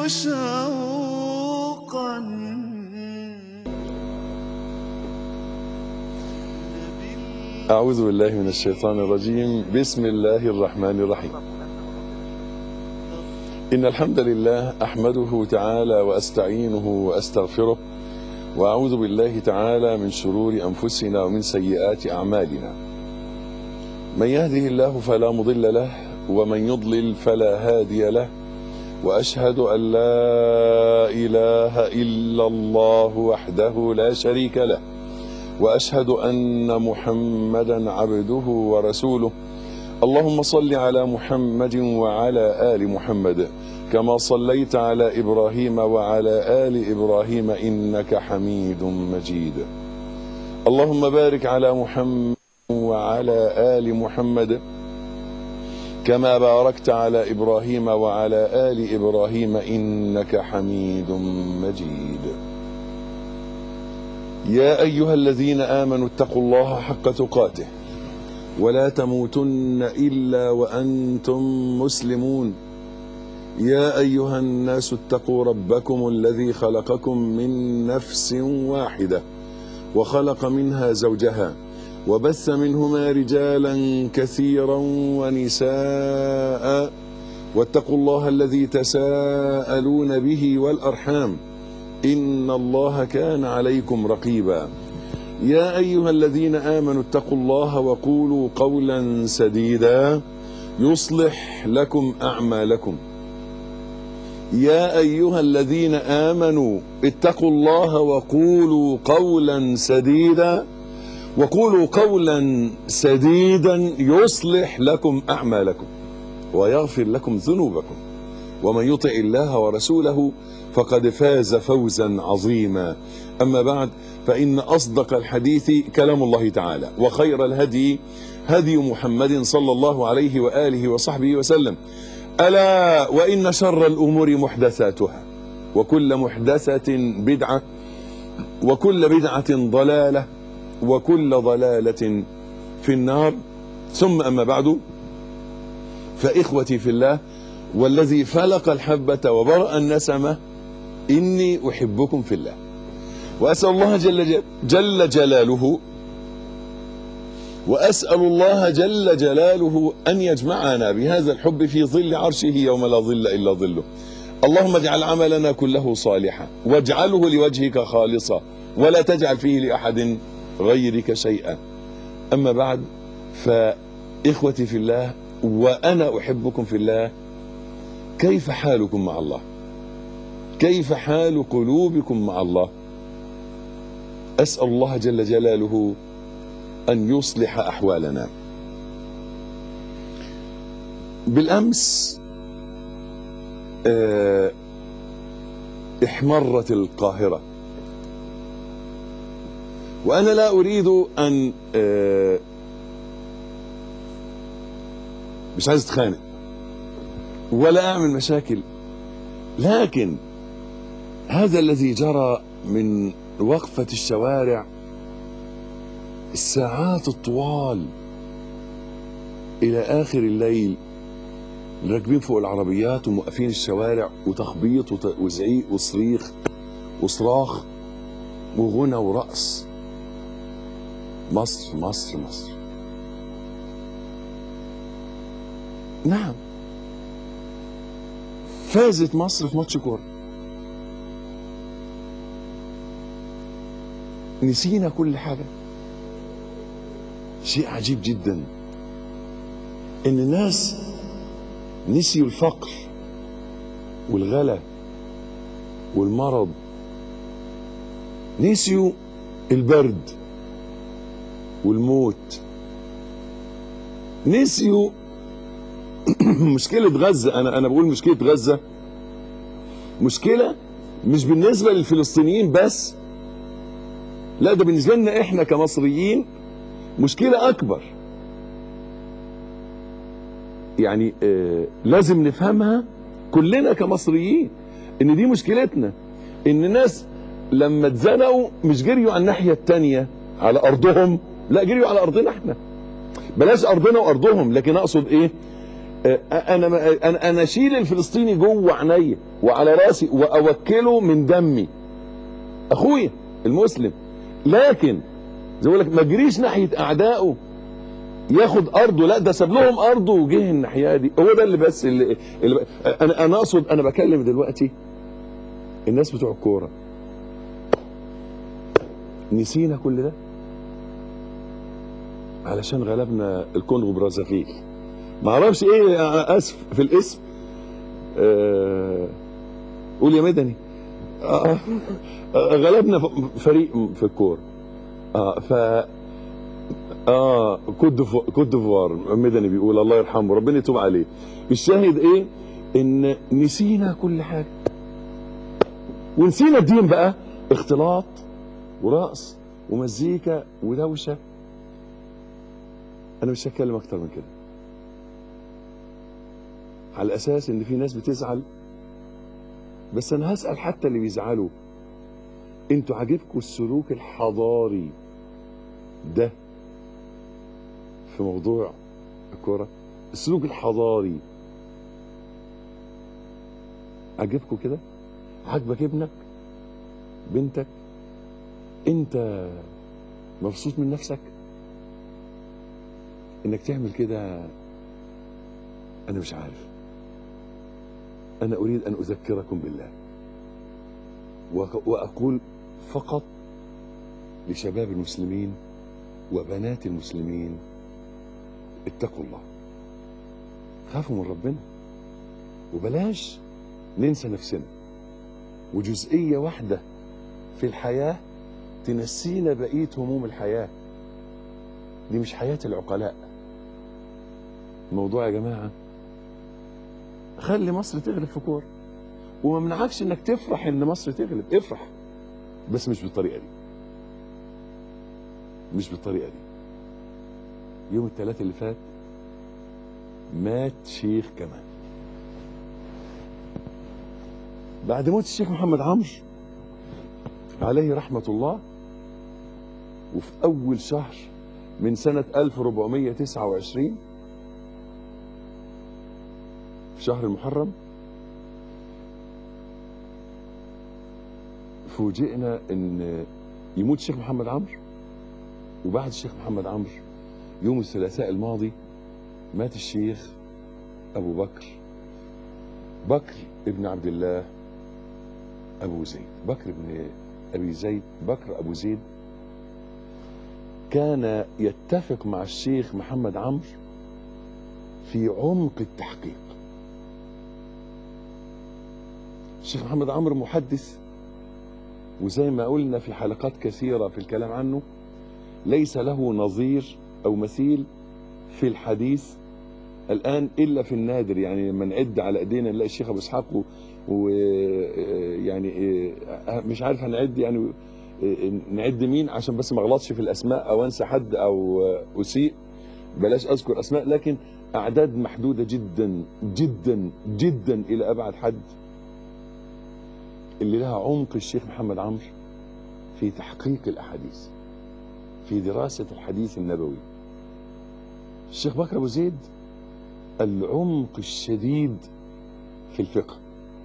شوقا أعوذ بالله من الشيطان الرجيم بسم الله الرحمن الرحيم إن الحمد لله أحمده تعالى وأستعينه وأستغفره وأعوذ بالله تعالى من شرور أنفسنا ومن سيئات أعمالنا من يهده الله فلا مضل له ومن يضلل فلا هادي له وأشهد أن لا إله إلا الله وحده لا شريك له واشهد ان محمدا عبده ورسوله اللهم صل على محمد وعلى ال محمد كما صليت على ابراهيم وعلى ال ابراهيم انك حميد مجيد اللهم بارك على محمد وعلى ال محمد كما باركت على ابراهيم وعلى ال ابراهيم انك حميد مجيد يا أيها الذين آمنوا اتقوا الله حق تقاته ولا تموتن إلا وأنتم مسلمون يا أيها الناس اتقوا ربكم الذي خلقكم من نفس واحدة وخلق منها زوجها وبث منهما رجالا كثيرا ونساء واتقوا الله الذي تساءلون به والأرحام إن الله كان عليكم رقيبا يا أيها الذين آمنوا اتقوا الله وقولوا قولا سديدا يصلح لكم أعمالكم يا أيها الذين آمنوا اتقوا الله وقولوا قولا سديدا وقولوا قولا سديدا يصلح لكم أعمالكم ويغفر لكم ذنوبكم ومن يطع الله ورسوله فقد فاز فوزا عظيما أما بعد فإن أصدق الحديث كلام الله تعالى وخير الهدي هدي محمد صلى الله عليه وآله وصحبه وسلم ألا وإن شر الأمور محدثاتها وكل محدثة بدعة وكل بدعة ضلالة وكل ضلالة في النار ثم أما بعد فإخوتي في الله والذي فلق الحبة وبرأ النسمة إني أحبكم في الله وأسأل الله جل, جل جلاله وأسأل الله جل جلاله أن يجمعنا بهذا الحب في ظل عرشه يوم لا ظل إلا ظله اللهم اجعل عملنا كله صالحا واجعله لوجهك خالصا ولا تجعل فيه لأحد غيرك شيئا أما بعد فإخوتي في الله وأنا أحبكم في الله كيف حالكم مع الله كيف حال قلوبكم مع الله أسأل الله جل جلاله أن يصلح أحوالنا بالأمس اه احمرت القاهرة وأنا لا أريد أن اه مش عايز اتخانق ولا أعمل مشاكل لكن هذا الذي جرى من وقفة الشوارع الساعات الطوال إلى آخر الليل راكبين فوق العربيات وموقفين الشوارع وتخبيط وزعيق وصريخ وصراخ وغنى ورقص مصر مصر مصر نعم فازت مصر في ماتش كوره نسينا كل حاجة شيء عجيب جدا ان الناس نسيوا الفقر والغلا والمرض نسيوا البرد والموت نسيوا مشكلة غزة أنا أنا بقول مشكلة غزة مشكلة مش بالنسبة للفلسطينيين بس لا ده بالنسبة لنا إحنا كمصريين مشكلة أكبر يعني آه لازم نفهمها كلنا كمصريين إن دي مشكلتنا إن الناس لما اتزنقوا مش جريوا على الناحية التانية على أرضهم لا جريوا على أرضنا إحنا بلاش أرضنا وأرضهم لكن أقصد إيه آه، انا ما- انا انا اشيل الفلسطيني جوه عينيا وعلى راسي واوكله من دمي اخويا المسلم لكن زي ما بقول لك ما جريش ناحيه اعدائه ياخد ارضه لا ده ساب لهم ارضه وجه الناحيه دي هو ده اللي بس اللي, اللي ب... انا انا اقصد انا بكلم دلوقتي الناس بتوع الكوره نسينا كل ده علشان غلبنا الكونغو برازافيل ما اعرفش ايه آه، اسف في الاسم آه، قول يا مدني آه، آه، غلبنا ف- فريق في الكوره اه ف اه كوت ديفو- كوت ديفوار مدني بيقول الله يرحمه ربنا يتوب عليه الشاهد ايه ان نسينا كل حاجه ونسينا الدين بقى اختلاط ورقص ومزيكا ودوشه انا مش هتكلم اكتر من كده على اساس ان في ناس بتزعل بس انا هسال حتى اللي بيزعلوا انتوا عاجبكم السلوك الحضاري ده في موضوع الكوره السلوك الحضاري عاجبكم كده عاجبك ابنك بنتك انت مبسوط من نفسك انك تعمل كده انا مش عارف انا اريد ان اذكركم بالله وأق- واقول فقط لشباب المسلمين وبنات المسلمين اتقوا الله خافوا من ربنا وبلاش ننسى نفسنا وجزئية واحدة في الحياة تنسينا بقية هموم الحياة دي مش حياة العقلاء الموضوع يا جماعة خلي مصر تغلب في كورة وما منعكش انك تفرح ان مصر تغلب افرح بس مش بالطريقة دي مش بالطريقة دي يوم الثلاث اللي فات مات شيخ كمان بعد موت الشيخ محمد عمرو عليه رحمة الله وفي أول شهر من سنة 1429 في شهر المحرم فوجئنا ان يموت الشيخ محمد عمرو وبعد الشيخ محمد عمرو يوم الثلاثاء الماضي مات الشيخ ابو بكر بكر ابن عبد الله ابو زيد بكر ابن ابي زيد بكر ابو زيد كان يتفق مع الشيخ محمد عمرو في عمق التحقيق الشيخ محمد عمرو محدث وزي ما قلنا في حلقات كثيرة في الكلام عنه ليس له نظير أو مثيل في الحديث الآن إلا في النادر يعني لما نعد على إيدينا نلاقي الشيخ أبو إسحاق ويعني مش عارف هنعد يعني آه، نعد مين عشان بس ما اغلطش في الأسماء أو أنسى حد أو آه، أسيء بلاش أذكر أسماء لكن أعداد محدودة جدا جدا جدا إلى أبعد حد اللي لها عمق الشيخ محمد عمرو في تحقيق الأحاديث في دراسة الحديث النبوي الشيخ بكر أبو زيد العمق الشديد في الفقه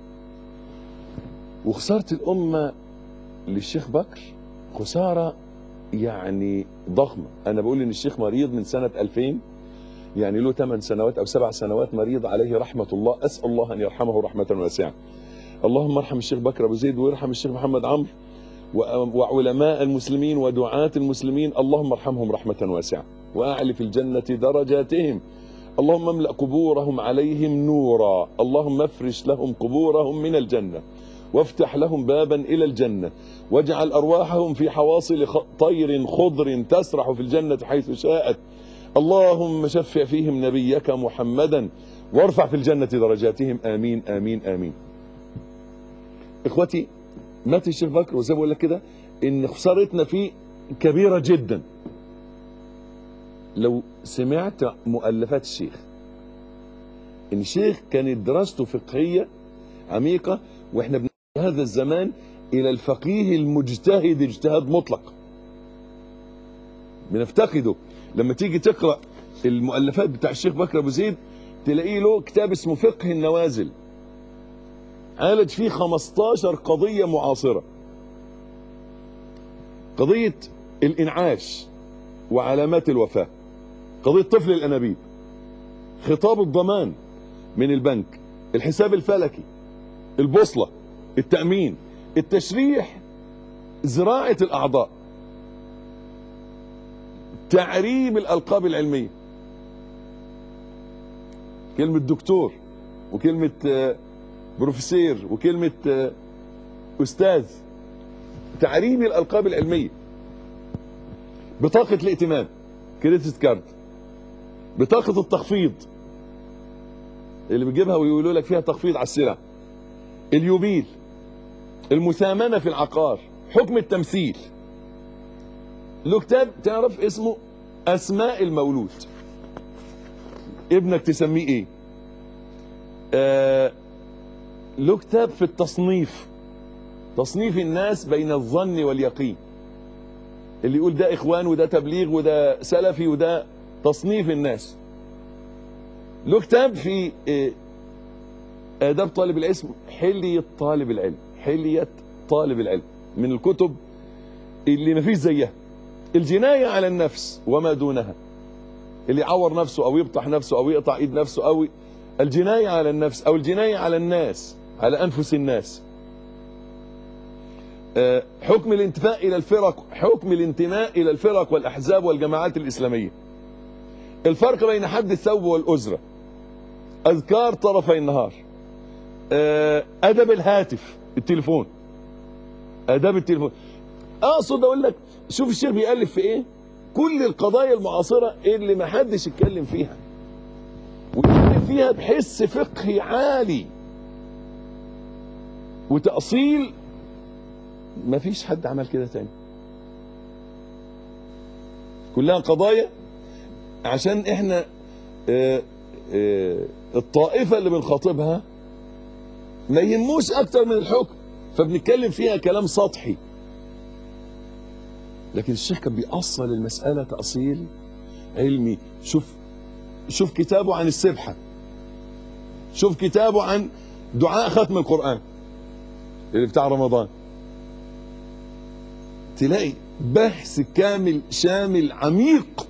وخسارة الأمة للشيخ بكر خسارة يعني ضخمة أنا بقول إن الشيخ مريض من سنة 2000 يعني له 8 سنوات أو 7 سنوات مريض عليه رحمة الله أسأل الله أن يرحمه رحمة واسعة اللهم ارحم الشيخ بكر أبو زيد ويرحم الشيخ محمد عمرو و- وعلماء المسلمين ودعاة المسلمين اللهم ارحمهم رحمة واسعة وأعلي في الجنة درجاتهم اللهم املأ قبورهم عليهم نورا اللهم افرش لهم قبورهم من الجنة وافتح لهم بابا إلى الجنة واجعل أرواحهم في حواصل خ- طير خضر تسرح في الجنة حيث شاءت اللهم شفع فيهم نبيك محمدا وارفع في الجنة درجاتهم آمين آمين آمين إخوتي مات الشيخ بكر وزي ما بقول لك كده إن خسارتنا فيه كبيرة جدا لو سمعت مؤلفات الشيخ ان الشيخ كانت دراسته فقهية عميقة واحنا بن هذا الزمان الى الفقيه المجتهد اجتهاد مطلق بنفتقده لما تيجي تقرأ المؤلفات بتاع الشيخ بكر ابو زيد تلاقيه له كتاب اسمه فقه النوازل عالج فيه 15 قضية معاصرة قضية الإنعاش وعلامات الوفاة قضية طفل الأنابيب خطاب الضمان من البنك الحساب الفلكي البوصلة التأمين التشريح زراعة الأعضاء تعريب الألقاب العلمية كلمة دكتور وكلمة آه، بروفيسير وكلمة آه، أستاذ تعريب الألقاب العلمية بطاقة الائتمان كريدت كارد بطاقة التخفيض اللي بتجيبها ويقولوا لك فيها تخفيض على السلع اليوبيل المثامنة في العقار حكم التمثيل له كتاب تعرف اسمه أسماء المولود ابنك تسميه ايه آه له كتاب في التصنيف تصنيف الناس بين الظن واليقين اللي يقول ده اخوان وده تبليغ وده سلفي وده تصنيف الناس له كتاب في آه، آداب طالب العلم حلية طالب العلم حلية طالب العلم من الكتب اللي ما فيش زيها الجناية على النفس وما دونها اللي يعور نفسه او يبطح نفسه او يقطع ايد نفسه او الجناية على النفس او الجناية على الناس على انفس الناس آه، حكم الانتماء الى الفرق حكم الانتماء الى الفرق والاحزاب والجماعات الاسلامية الفرق بين حد الثوب والأزرة اذكار طرفي النهار آه، ادب الهاتف التليفون اداب التليفون اقصد اقول لك شوف الشيخ بيألف في ايه كل القضايا المعاصرة اللي ما حدش يتكلم فيها ويتكلم فيها بحس فقهي عالي وتأصيل ما فيش حد عمل كده تاني كلها قضايا عشان احنا اه اه الطائفة اللي بنخاطبها ما يهموش اكتر من الحكم فبنتكلم فيها كلام سطحي لكن الشيخ كان بيأصل المسألة تأصيل علمي شوف شوف كتابه عن السبحة شوف كتابه عن دعاء ختم القرآن اللي بتاع رمضان تلاقي بحث كامل شامل عميق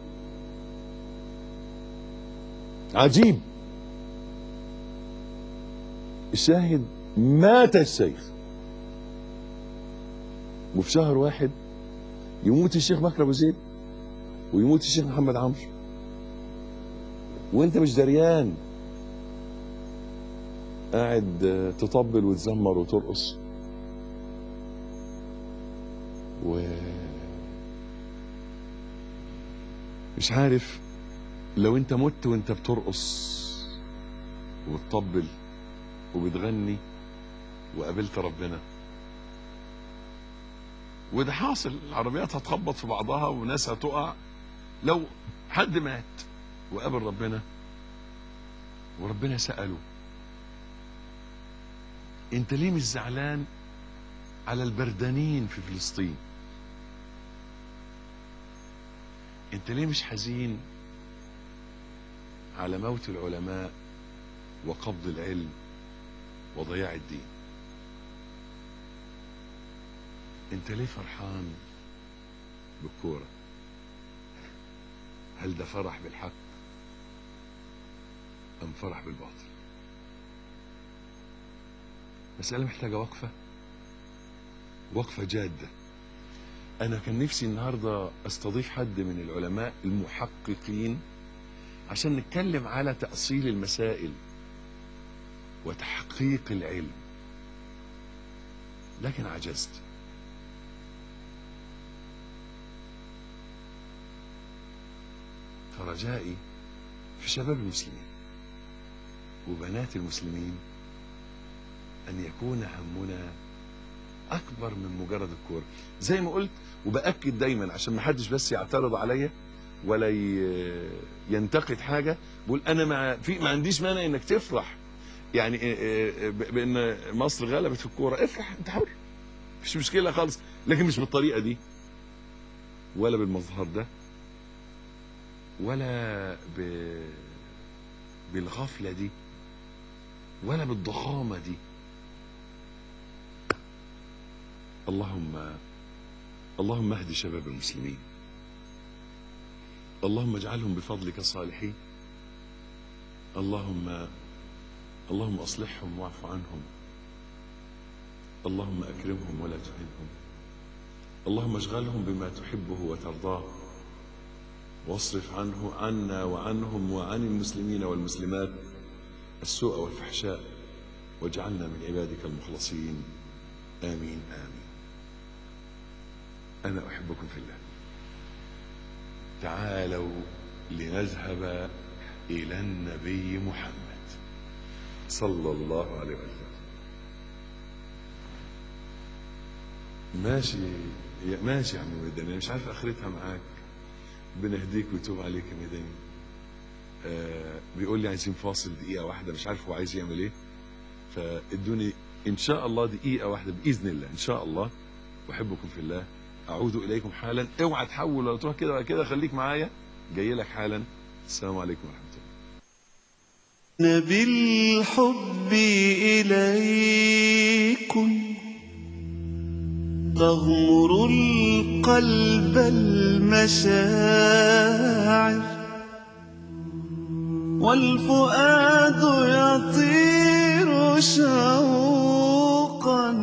عجيب الشاهد مات الشيخ وفي شهر واحد يموت الشيخ بكر ابو زيد ويموت الشيخ محمد عمرو وانت مش دريان قاعد آه، تطبل وتزمر وترقص و مش عارف لو انت مت وانت بترقص وبتطبل وبتغني وقابلت ربنا وده حاصل العربيات هتخبط في بعضها وناس هتقع لو حد مات وقابل ربنا وربنا سأله انت ليه مش زعلان على البردانين في فلسطين انت ليه مش حزين على موت العلماء وقبض العلم وضياع الدين انت ليه فرحان بالكوره هل ده فرح بالحق ام فرح بالباطل مسألة محتاجة وقفة وقفة جادة أنا كان نفسي النهاردة أستضيف حد من العلماء المحققين عشان نتكلم على تأصيل المسائل وتحقيق العلم لكن عجزت فرجائي في شباب المسلمين وبنات المسلمين أن يكون همنا أكبر من مجرد الكورة زي ما قلت وبأكد دايما عشان ما حدش بس يعترض عليا ولا ي- ينتقد حاجة بقول أنا ما في ما عنديش مانع إنك تفرح يعني إيه إيه ب- بأن مصر غلبت في الكورة افرح أنت حر مفيش مشكلة خالص لكن مش بالطريقة دي ولا بالمظهر ده ولا ب... بالغفلة دي ولا بالضخامة دي اللهم اللهم اهد شباب المسلمين اللهم اجعلهم بفضلك صالحين اللهم اللهم اصلحهم واعف عنهم اللهم اكرمهم ولا تهنهم اللهم اشغلهم بما تحبه وترضاه واصرف عنه عنا وعنهم وعن المسلمين والمسلمات السوء والفحشاء واجعلنا من عبادك المخلصين آمين آمين أنا أحبكم في الله تعالوا لنذهب إلى النبي محمد صلى الله عليه وسلم ماشي يا- ماشي يا عم ميداني أنا مش عارف آخرتها معاك بنهديك ويتوب عليك يا ميداني آه بيقول لي عايزين فاصل دقيقة واحدة مش عارف هو عايز يعمل ايه فادوني ان شاء الله دقيقة واحدة بإذن الله ان شاء الله أحبكم في الله أعود إليكم حالا اوعى تحول ولا تروح كده ولا كده خليك معايا جاي لك حالا السلام عليكم ورحمة الله بالحب إليكم تغمر القلب المشاعر والفؤاد يطير شوقا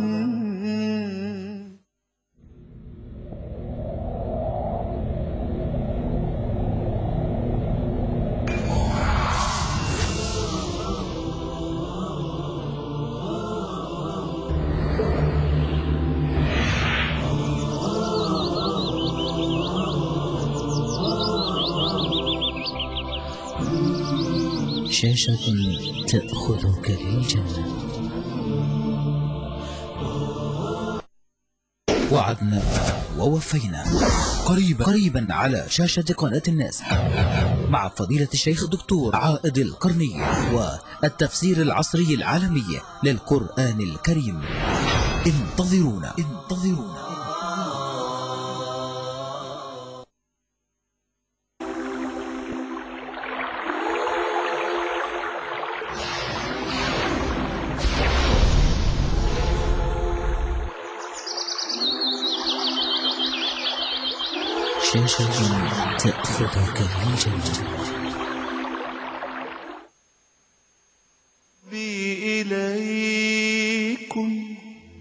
شاشة تأخذك للجنة وعدنا ووفينا قريبا قريبا على شاشة قناة الناس مع فضيلة الشيخ الدكتور عائد القرني والتفسير العصري العالمي للقرآن الكريم انتظرونا انتظرونا شاشة تأخذك للجنة بي إليكم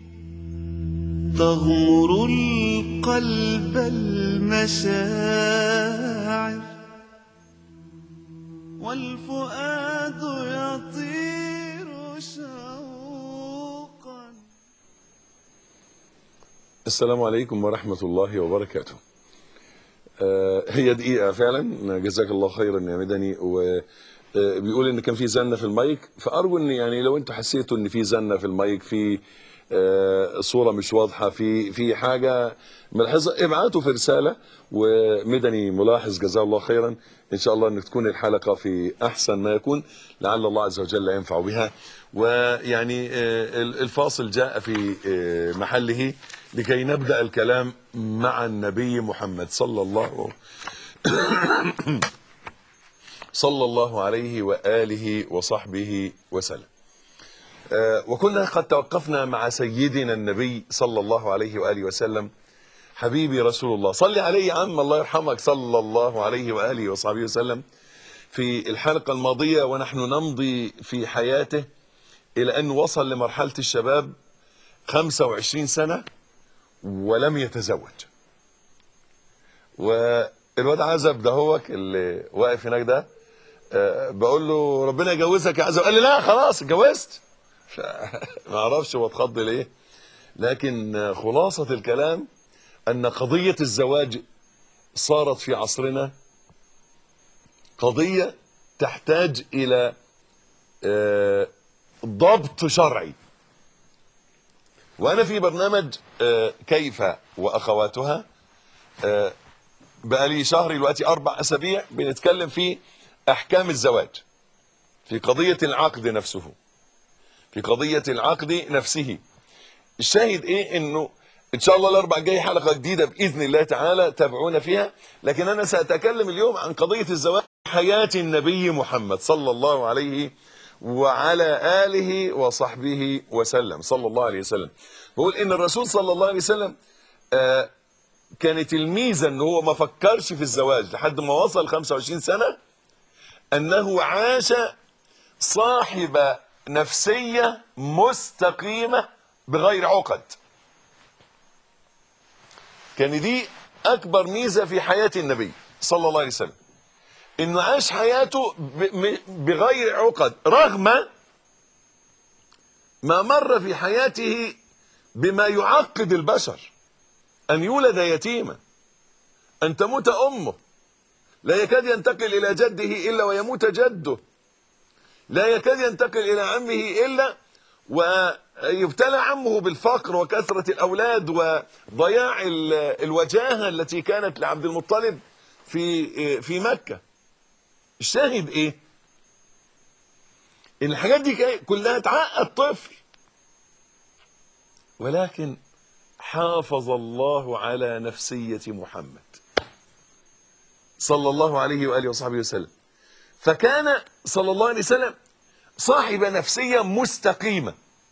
تغمر القلب المشاعر والفؤاد يطير شوقا السلام عليكم ورحمة الله وبركاته آه، هي دقيقة فعلا جزاك الله خيرا يا مدني وبيقول ان كان في زنة في المايك فارجو ان يعني لو انتوا حسيتوا ان في زنة في المايك في آه، صورة مش واضحة في في حاجة ملحظة ابعتوا في رسالة ومدني ملاحظ جزاه الله خيرا ان شاء الله ان تكون الحلقة في احسن ما يكون لعل الله عز وجل ينفع بها ويعني آه، الفاصل جاء في آه، محله لكي نبدأ الكلام مع النبي محمد صلى الله صلى الله عليه وآله وصحبه وسلم آه، وكنا قد توقفنا مع سيدنا النبي صلى الله عليه وآله وسلم حبيبي رسول الله صلي عليه يا عم الله يرحمك صلى الله عليه وآله وصحبه وسلم في الحلقة الماضية ونحن نمضي في حياته إلى أن وصل لمرحلة الشباب 25 سنة ولم يتزوج والواد عزب ده هو اللي واقف هناك ده آه، بقول له ربنا يجوزك يا عزب قال لي لا خلاص اتجوزت ف- ما اعرفش هو اتخض ليه لكن آه، خلاصة الكلام ان قضية الزواج صارت في عصرنا قضية تحتاج الى آه، ضبط شرعي وانا في برنامج آه، كيف واخواتها آه، بقالي شهر دلوقتي اربع اسابيع بنتكلم في احكام الزواج في قضية العقد نفسه في قضية العقد نفسه الشاهد ايه انه ان شاء الله الاربع جاي حلقة جديدة باذن الله تعالى تابعونا فيها لكن انا ساتكلم اليوم عن قضية الزواج حياة النبي محمد صلى الله عليه وعلى آله وصحبه وسلم صلى الله عليه وسلم بقول إن الرسول صلى الله عليه وسلم آه كانت الميزة إن هو ما فكرش في الزواج لحد ما وصل 25 سنة أنه عاش صاحب نفسية مستقيمة بغير عقد كان دي أكبر ميزة في حياة النبي صلى الله عليه وسلم انه عاش حياته ب- م- بغير عقد رغم ما مر في حياته بما يعقد البشر ان يولد يتيما ان تموت امه لا يكاد ينتقل الى جده الا ويموت جده لا يكاد ينتقل الى عمه الا ويبتلى عمه بالفقر وكثرة الأولاد وضياع ال- الوجاهة التي كانت لعبد المطلب في في مكة الشاهد ايه ان الحاجات دي كا- كلها تعقد طفل ولكن حافظ الله على نفسية محمد صلى الله عليه وآله وصحبه وسلم فكان صلى الله عليه وسلم صاحب نفسية مستقيمة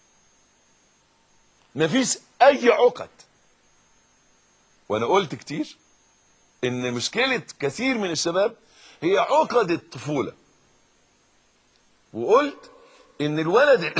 مفيش أي عقد وأنا قلت كتير إن مشكلة كثير من الشباب هي عقد الطفولة وقلت إن الولد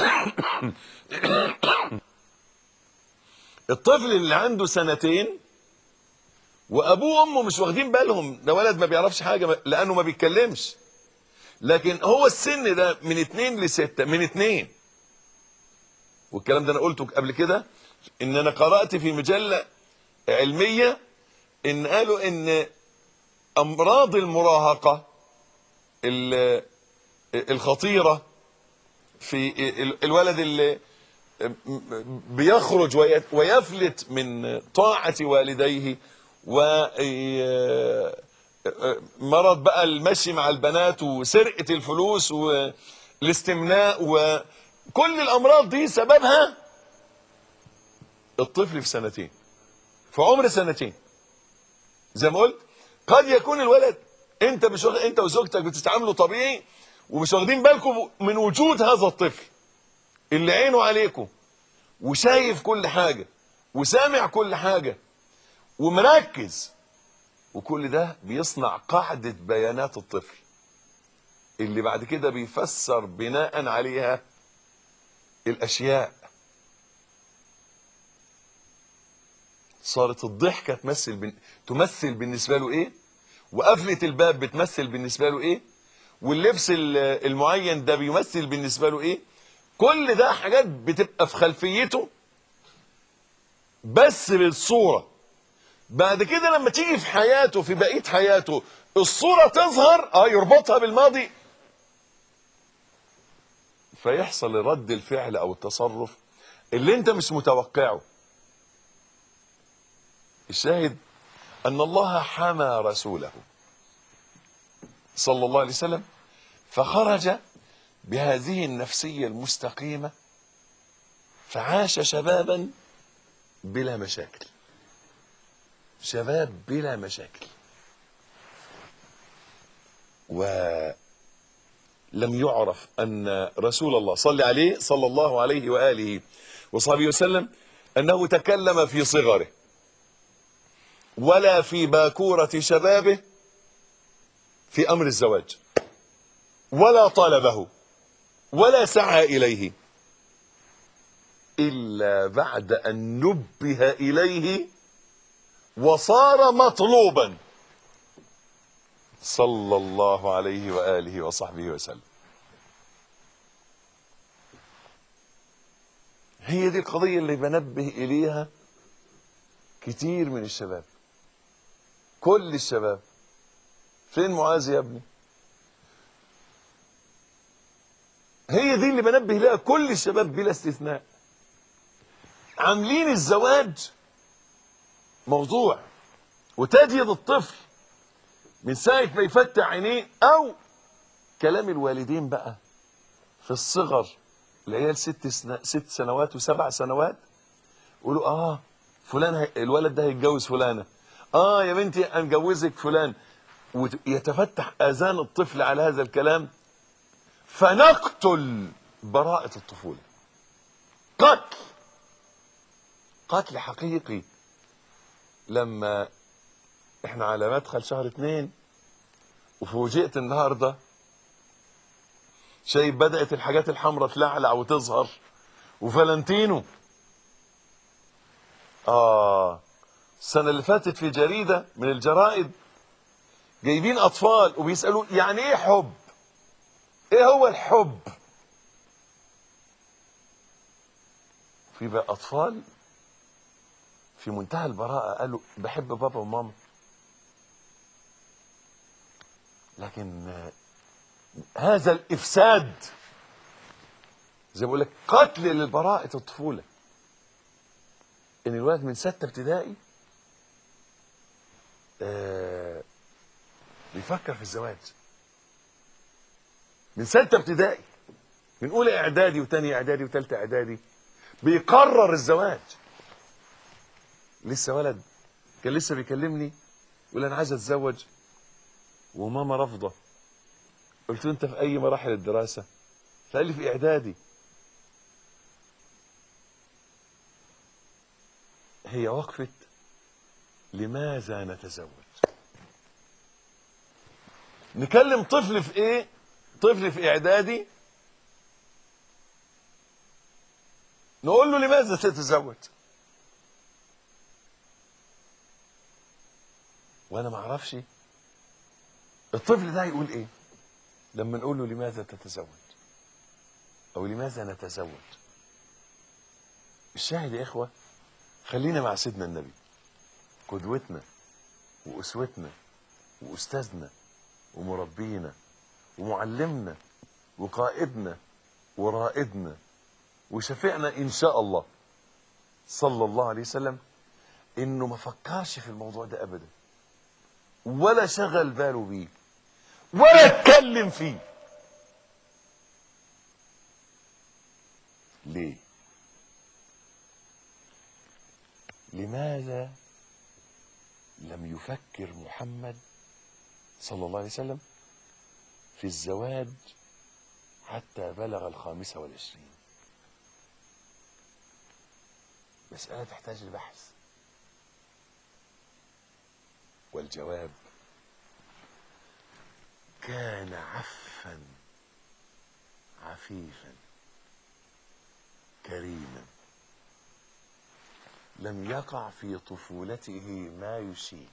الطفل اللي عنده سنتين وابوه وامه مش واخدين بالهم ده ولد ما بيعرفش حاجه لانه ما بيتكلمش لكن هو السن ده من اتنين لستة من اتنين والكلام ده انا قلته قبل كده ان انا قرأت في مجلة علمية ان قالوا ان امراض المراهقة ال- الخطيرة في ال- الولد اللي بيخرج وي- ويفلت من طاعة والديه ومرض بقى المشي مع البنات وسرقة الفلوس والاستمناء وكل الأمراض دي سببها الطفل في سنتين في عمر سنتين زي ما قلت قد يكون الولد انت مش واخد انت وزوجتك بتتعاملوا طبيعي ومش واخدين بالكم من وجود هذا الطفل اللي عينه عليكم وشايف كل حاجة وسامع كل حاجة ومركز وكل ده بيصنع قاعدة بيانات الطفل اللي بعد كده بيفسر بناء عليها الأشياء صارت الضحكة تمثل بن... تمثل بالنسبة له إيه وقفلة الباب بتمثل بالنسبة له إيه واللبس ال- المعين ده بيمثل بالنسبة له إيه كل ده حاجات بتبقى في خلفيته بس بالصورة بعد كده لما تيجي في حياته في بقية حياته الصورة تظهر اه يربطها بالماضي فيحصل رد الفعل او التصرف اللي انت مش متوقعه الشاهد ان الله حمى رسوله صلى الله عليه وسلم فخرج بهذه النفسية المستقيمة فعاش شبابا بلا مشاكل شباب بلا مشاكل ولم يعرف أن رسول الله صلى عليه صلى الله عليه وآله وصحبه وسلم أنه تكلم في صغره ولا في باكورة شبابه في أمر الزواج ولا طلبه ولا سعى إليه إلا بعد أن نبه إليه وصار مطلوبا صلى الله عليه وآله وصحبه وسلم هي دي القضية اللي بنبه إليها كتير من الشباب كل الشباب فين معاذ يا ابني هي دي اللي بنبه لها كل الشباب بلا استثناء عاملين الزواج موضوع وتجد الطفل من ساعة ما يفتح عينيه أو كلام الوالدين بقى في الصغر العيال ست سنة ست سنوات وسبع سنوات يقولوا اه فلان هي... الولد ده هيتجوز فلانة اه يا بنتي هنجوزك فلان ويتفتح آذان الطفل على هذا الكلام فنقتل براءة الطفولة قتل قتل حقيقي لما احنا على مدخل شهر اتنين وفوجئت النهارده شايف بدأت الحاجات الحمراء تلعلع وتظهر وفالنتينو اه السنة اللي فاتت في جريدة من الجرائد جايبين أطفال وبيسألوا يعني إيه حب؟ إيه هو الحب؟ في بقى أطفال في منتهى البراءة قالوا بحب بابا وماما لكن آه، هذا الإفساد زي ما بقول لك قتل للبراءة الطفولة إن الولد من ستة ابتدائي آه بيفكر في الزواج من ستة ابتدائي من أولى إعدادي وتانية إعدادي وتالتة إعدادي بيقرر الزواج لسه ولد كان لسه بيكلمني يقول أنا عايز أتزوج وماما رافضة قلت له أنت في أي مراحل الدراسة فقال لي في إعدادي هي وقفت لماذا نتزوج نكلم طفل في ايه طفل في اعدادي نقول له لماذا تتزوج وانا ما اعرفش الطفل ده يقول ايه لما نقول له لماذا تتزوج او لماذا نتزوج الشاهد يا اخوه خلينا مع سيدنا النبي قدوتنا واسوتنا واستاذنا ومربينا ومعلمنا وقائدنا ورائدنا وشفيعنا ان شاء الله صلى الله عليه وسلم انه ما فكرش في الموضوع ده ابدا ولا شغل باله بيه ولا اتكلم فيه ليه لماذا لم يفكر محمد صلى الله عليه وسلم في الزواج حتى بلغ الخامسة والعشرين مسألة تحتاج لبحث والجواب كان عفا عفيفا كريما لم يقع في طفولته ما يشيب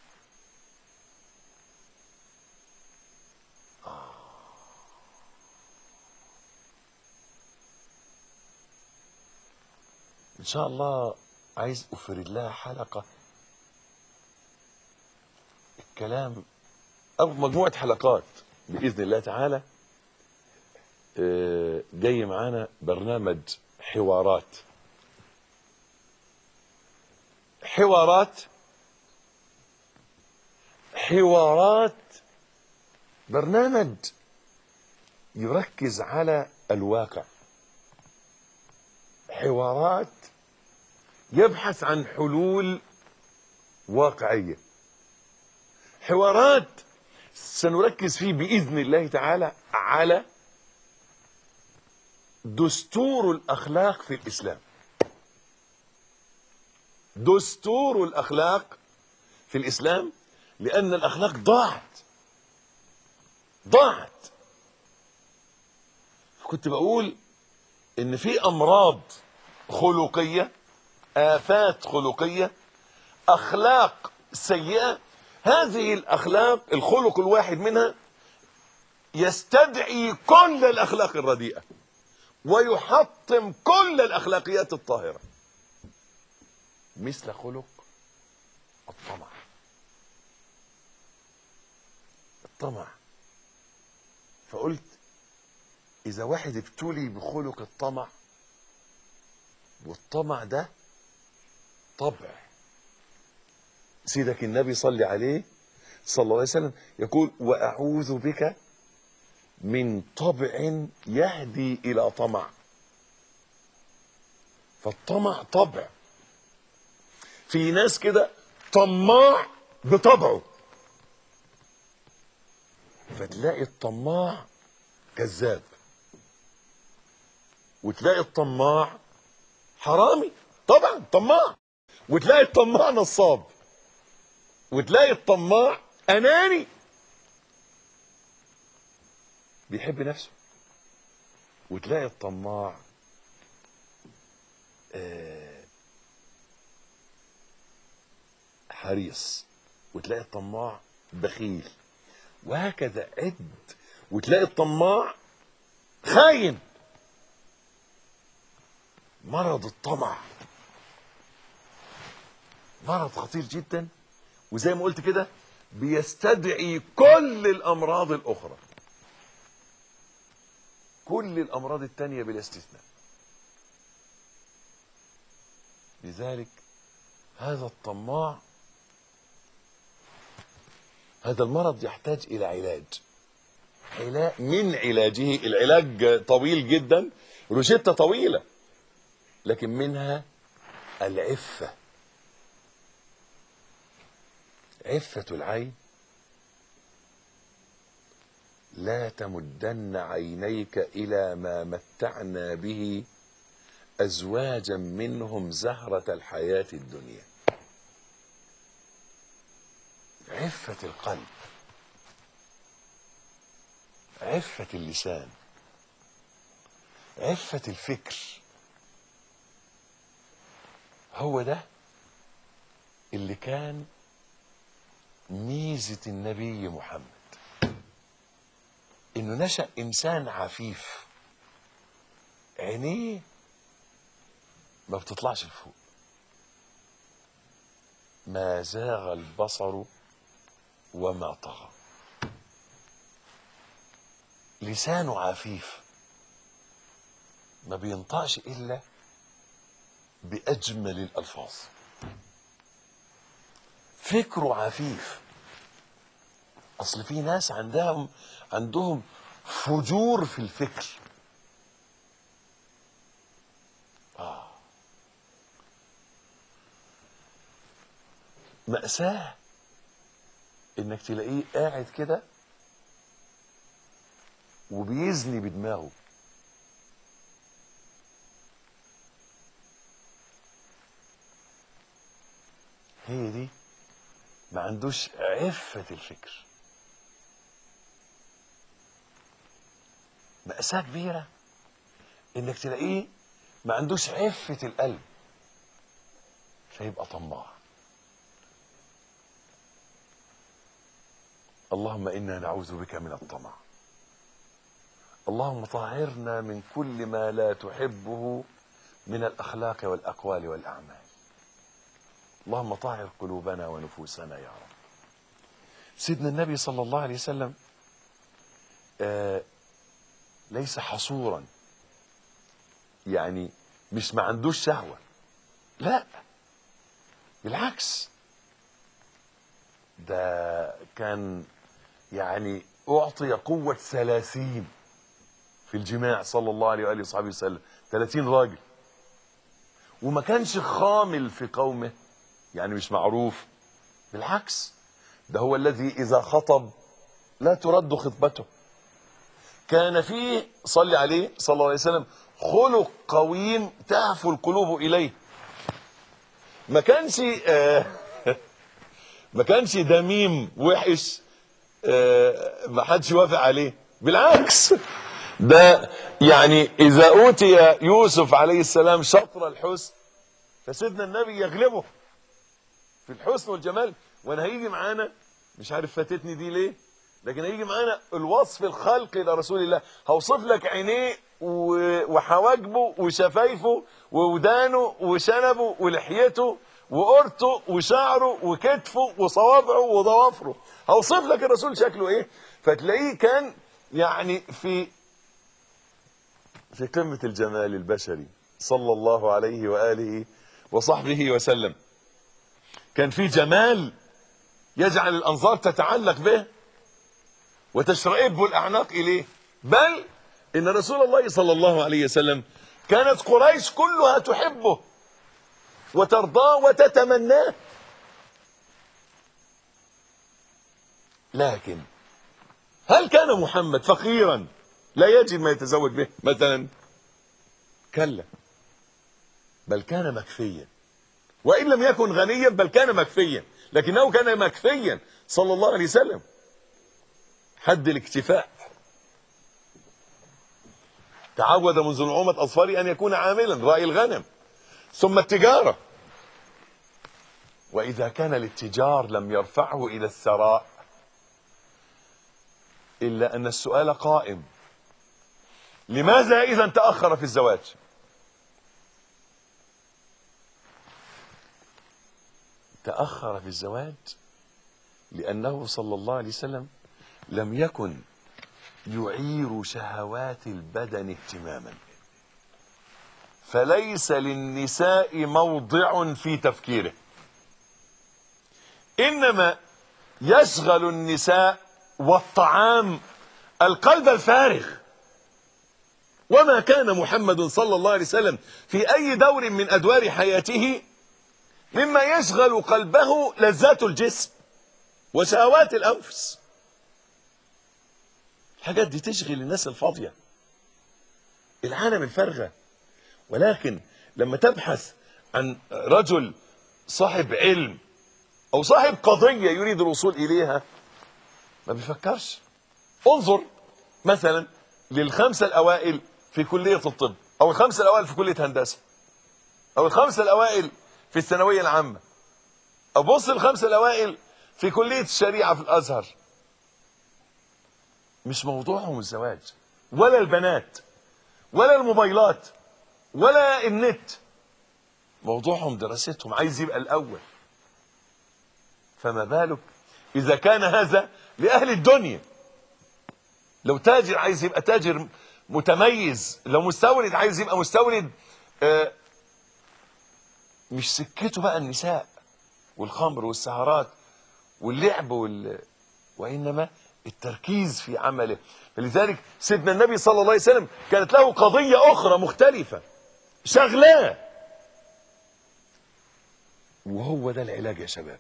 ان شاء الله عايز افرد لها حلقه الكلام او مجموعه حلقات باذن الله تعالى آه، جاي معانا برنامج حوارات حوارات حوارات برنامج يركز على الواقع حوارات يبحث عن حلول واقعيه حوارات سنركز فيه باذن الله تعالى على دستور الاخلاق في الاسلام دستور الاخلاق في الاسلام لان الاخلاق ضاعت ضاعت كنت بقول ان في امراض خلقيه افات خلقيه اخلاق سيئه هذه الاخلاق الخلق الواحد منها يستدعي كل الاخلاق الرديئه ويحطم كل الاخلاقيات الطاهره مثل خلق الطمع الطمع فقلت اذا واحد ابتلي بخلق الطمع والطمع ده طبع سيدك النبي صلى عليه صلى الله عليه وسلم يقول واعوذ بك من طبع يهدي الى طمع فالطمع طبع في ناس كده طماع بطبعه فتلاقي الطماع كذاب وتلاقي الطماع حرامي طبعا طماع وتلاقي الطماع نصاب وتلاقي الطماع اناني بيحب نفسه وتلاقي الطماع آه، حريص وتلاقي الطماع بخيل وهكذا عد وتلاقي الطماع خاين مرض الطمع مرض خطير جدا وزي ما قلت كده بيستدعي كل الامراض الاخرى كل الامراض التانية بلا استثناء لذلك هذا الطماع هذا المرض يحتاج الى علاج علاج من علاجه العلاج طويل جدا روشتة طويلة لكن منها العفة عفة العين لا تمدن عينيك إلى ما متعنا به أزواجا منهم زهرة الحياة الدنيا عفة القلب عفة اللسان عفة الفكر هو ده اللي كان ميزة النبي محمد انه نشأ انسان عفيف عينيه ما بتطلعش لفوق ما زاغ البصر وما طغى لسانه عفيف ما بينطقش الا باجمل الالفاظ فكره عفيف اصل في ناس عندهم عندهم فجور في الفكر آه. مأساة انك تلاقيه قاعد كده وبيزني بدماغه هي دي ما عندوش عفة الفكر مأساة كبيرة انك تلاقيه ما عندوش عفة القلب فيبقى طماع اللهم انا نعوذ بك من الطمع اللهم طهرنا من كل ما لا تحبه من الاخلاق والاقوال والاعمال اللهم طهر قلوبنا ونفوسنا يا رب سيدنا النبي صلى الله عليه وسلم آه ليس حصورا يعني مش ما عندوش شهوة لا بالعكس ده كان يعني أعطي قوة ثلاثين في الجماع صلى الله عليه وآله وصحبه وسلم ثلاثين راجل وما كانش خامل في قومه يعني مش معروف بالعكس ده هو الذي إذا خطب لا ترد خطبته كان فيه صلي عليه صلى الله عليه وسلم خلق قويم تهفو القلوب إليه ما كانش آه ما كانش دميم وحش آه ما حدش يوافق عليه بالعكس ده يعني إذا أوتي يوسف عليه السلام شطر الحسن فسيدنا النبي يغلبه في الحسن والجمال وانا هيجي معانا مش عارف فاتتني دي ليه لكن هيجي معانا الوصف الخلقي لرسول الله هوصف لك عينيه و- وحواجبه وشفايفه وودانه وشنبه ولحيته وقرته وشعره وكتفه وصوابعه وضوافره هوصف لك الرسول شكله ايه فتلاقيه كان يعني في في قمة الجمال البشري صلى الله عليه وآله وصحبه وسلم كان في جمال يجعل الأنظار تتعلق به وتشرئب الأعناق إليه بل إن رسول الله صلى الله عليه وسلم كانت قريش كلها تحبه وترضاه وتتمناه لكن هل كان محمد فقيرا لا يجد ما يتزوج به مثلا كلا بل كان مكفيا وإن لم يكن غنيا بل كان مكفيا لكنه كان مكفيا صلى الله عليه وسلم حد الاكتفاء تعود منذ نعومة أظفاره أن يكون عاملا رأي الغنم ثم التجارة وإذا كان الاتجار لم يرفعه إلى الثراء إلا أن السؤال قائم لماذا إذا تأخر في الزواج تأخر في الزواج لأنه صلى الله عليه وسلم لم يكن يعير شهوات البدن اهتماما فليس للنساء موضع في تفكيره انما يشغل النساء والطعام القلب الفارغ وما كان محمد صلى الله عليه وسلم في اي دور من ادوار حياته مما يشغل قلبه لذات الجسم وشهوات الانفس الحاجات دي تشغل الناس الفاضيه العالم الفارغه ولكن لما تبحث عن رجل صاحب علم او صاحب قضيه يريد الوصول اليها ما بيفكرش انظر مثلا للخمسه الاوائل في كليه الطب او الخمسه الاوائل في كليه هندسه او الخمسه الاوائل في الثانويه العامه او بص الخمسه الاوائل في كليه الشريعه في الازهر مش موضوعهم الزواج ولا البنات ولا الموبايلات ولا النت موضوعهم دراستهم عايز يبقى الاول فما بالك اذا كان هذا لاهل الدنيا لو تاجر عايز يبقى تاجر متميز لو مستورد عايز يبقى مستورد آه مش سكته بقى النساء والخمر والسهرات واللعب وال... وانما التركيز في عمله فلذلك سيدنا النبي صلى الله عليه وسلم كانت له قضيه اخرى مختلفه شغلاه وهو ده العلاج يا شباب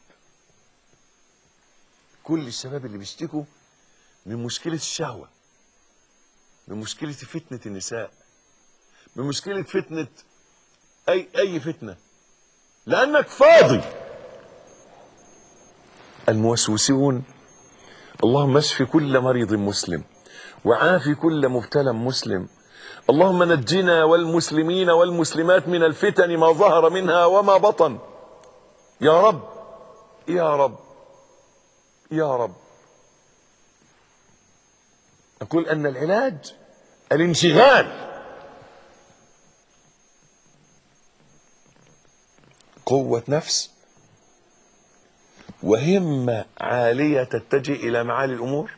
كل الشباب اللي بيشتكوا من مشكلة الشهوة من مشكلة فتنة النساء من مشكلة فتنة أي أي فتنة لأنك فاضي الموسوسون اللهم اشف كل مريض مسلم وعاف كل مبتلى مسلم اللهم نجنا والمسلمين والمسلمات من الفتن ما ظهر منها وما بطن يا رب يا رب يا رب أقول أن العلاج الانشغال قوة نفس وهمة عالية تتجه إلى معالي الأمور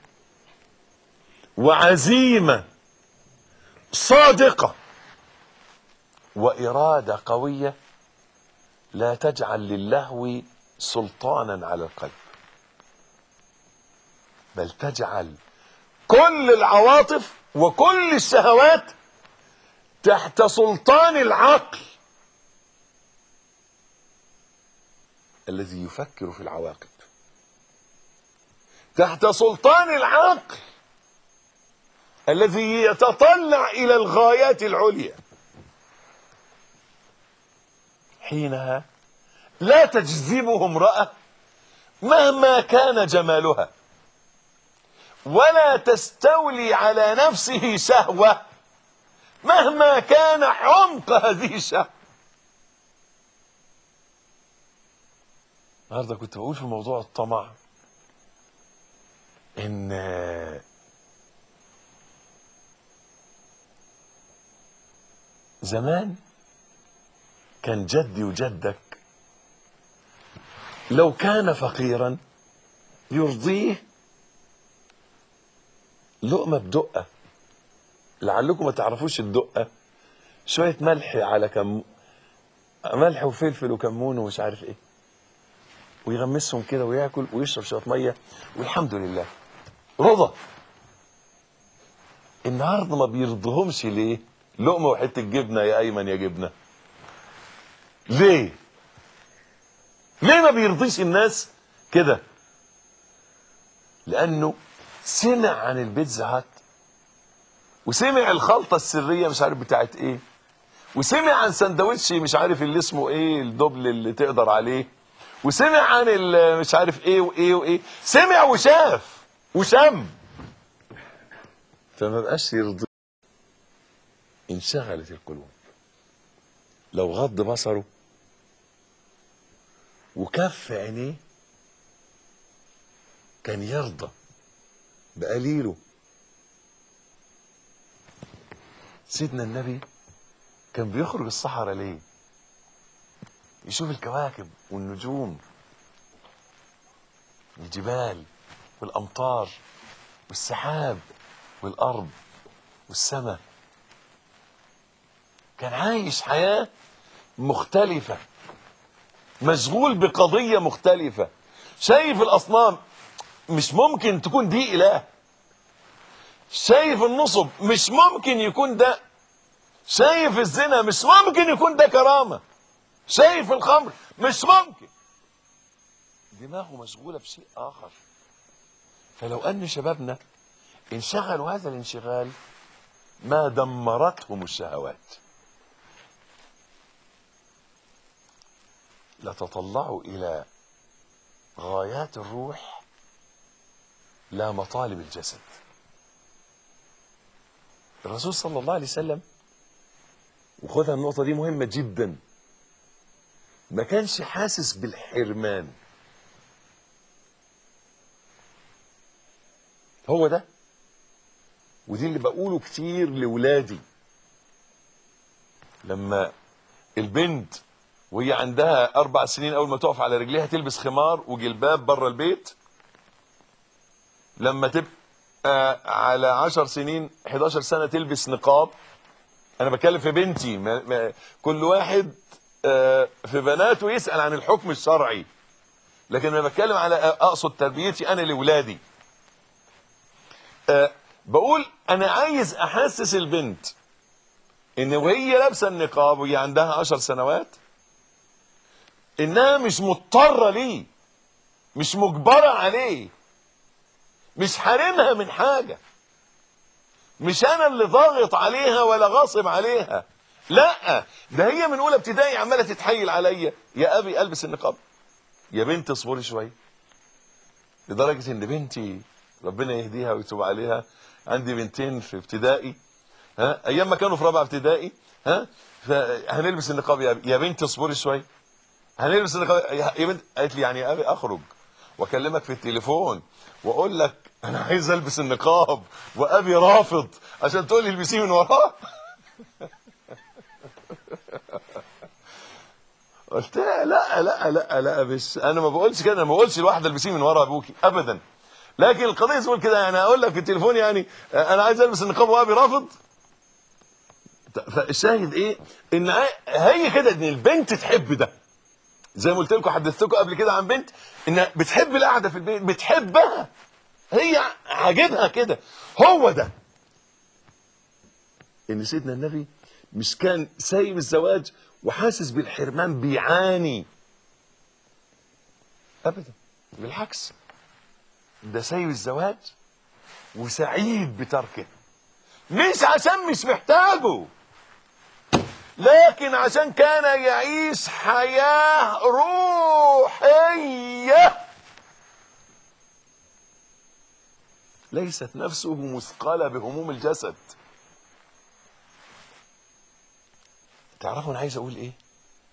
وعزيمة صادقة وإرادة قوية لا تجعل للهو سلطانا على القلب بل تجعل كل العواطف وكل الشهوات تحت سلطان العقل الذي يفكر في العواقب تحت سلطان العقل الذي يتطلع الى الغايات العليا حينها لا تجذبه امراه مهما كان جمالها ولا تستولي على نفسه شهوه مهما كان عمق هذه الشهوه النهارده كنت بقول في موضوع الطمع ان زمان كان جدي وجدك لو كان فقيرا يرضيه لقمه بدقه لعلكم ما تعرفوش الدقه شويه ملح على كم ملح وفلفل وكمون ومش عارف ايه ويغمسهم كده وياكل ويشرب شويه ميه والحمد لله رضا النهارده ما بيرضهمش ليه لقمه وحته جبنه يا ايمن يا جبنه ليه ليه ما بيرضيش الناس كده لانه سمع عن البيتزا هات وسمع الخلطه السريه مش عارف بتاعت ايه وسمع عن سندوتش مش عارف اللي اسمه ايه الدبل اللي تقدر عليه وسمع عن ال- مش عارف ايه وايه وايه سمع وشاف وشم فما بقاش يرضي انشغلت القلوب لو غض بصره وكف عينيه كان يرضى بقليله سيدنا النبي كان بيخرج الصحراء ليه يشوف الكواكب والنجوم الجبال والامطار والسحاب والارض والسماء كان عايش حياه مختلفه مشغول بقضيه مختلفه شايف الاصنام مش ممكن تكون دي اله شايف النصب مش ممكن يكون ده شايف الزنا مش ممكن يكون ده كرامه شايف الخمر مش ممكن دماغه مشغوله بشيء اخر فلو ان شبابنا انشغلوا هذا الانشغال ما دمرتهم الشهوات لتطلعوا الى غايات الروح لا مطالب الجسد الرسول صلى الله عليه وسلم وخدها النقطة دي مهمة جدا ما كانش حاسس بالحرمان هو ده ودي اللي بقوله كتير لولادي لما البنت وهي عندها اربع سنين اول ما تقف على رجليها تلبس خمار وجلباب بره البيت لما تبقى على عشر سنين 11 سنة تلبس نقاب انا بتكلم في بنتي ما ما كل واحد آه، في بناته يسأل عن الحكم الشرعي لكن انا بتكلم على اقصد تربيتي انا لاولادي آه، بقول انا عايز احسس البنت ان وهي لابسه النقاب وهي عندها عشر سنوات انها مش مضطره ليه مش مجبره عليه مش حارمها من حاجه مش انا اللي ضاغط عليها ولا غاصب عليها لا ده هي من اولى ابتدائي عماله تتحايل عليا يا ابي البس النقاب يا بنت اصبري شويه لدرجه ان بنتي ربنا يهديها ويتوب عليها عندي بنتين في ابتدائي ها ايام ما كانوا في رابعه ابتدائي ها فهنلبس النقاب يا أبي. يا بنت اصبري شويه هنلبس النقاب يا يا بنت قالت لي يعني يا ابي اخرج واكلمك في التليفون واقول لك انا عايز البس النقاب وابي رافض عشان تقول لي البسيه من وراه قلت لها لا لا لا لا مش انا ما بقولش كده انا ما بقولش الواحده البسيه من ورا ابوكي ابدا لكن القضيه تقول كده يعني اقول لك في التليفون يعني انا عايز البس النقاب وابي رافض فالشاهد ايه ان هي كده ان البنت تحب ده زي ما قلت لكم حدثتكم قبل كده عن بنت انها بتحب القعده في البيت بتحبها هي عاجبها كده هو ده ان سيدنا النبي مش كان سايب الزواج وحاسس بالحرمان بيعاني ابدا بالعكس ده سايب الزواج وسعيد بتركه مش عشان مش محتاجه لكن عشان كان يعيش حياة روحية ليست نفسه مثقلة بهموم الجسد تعرفوا انا عايز اقول ايه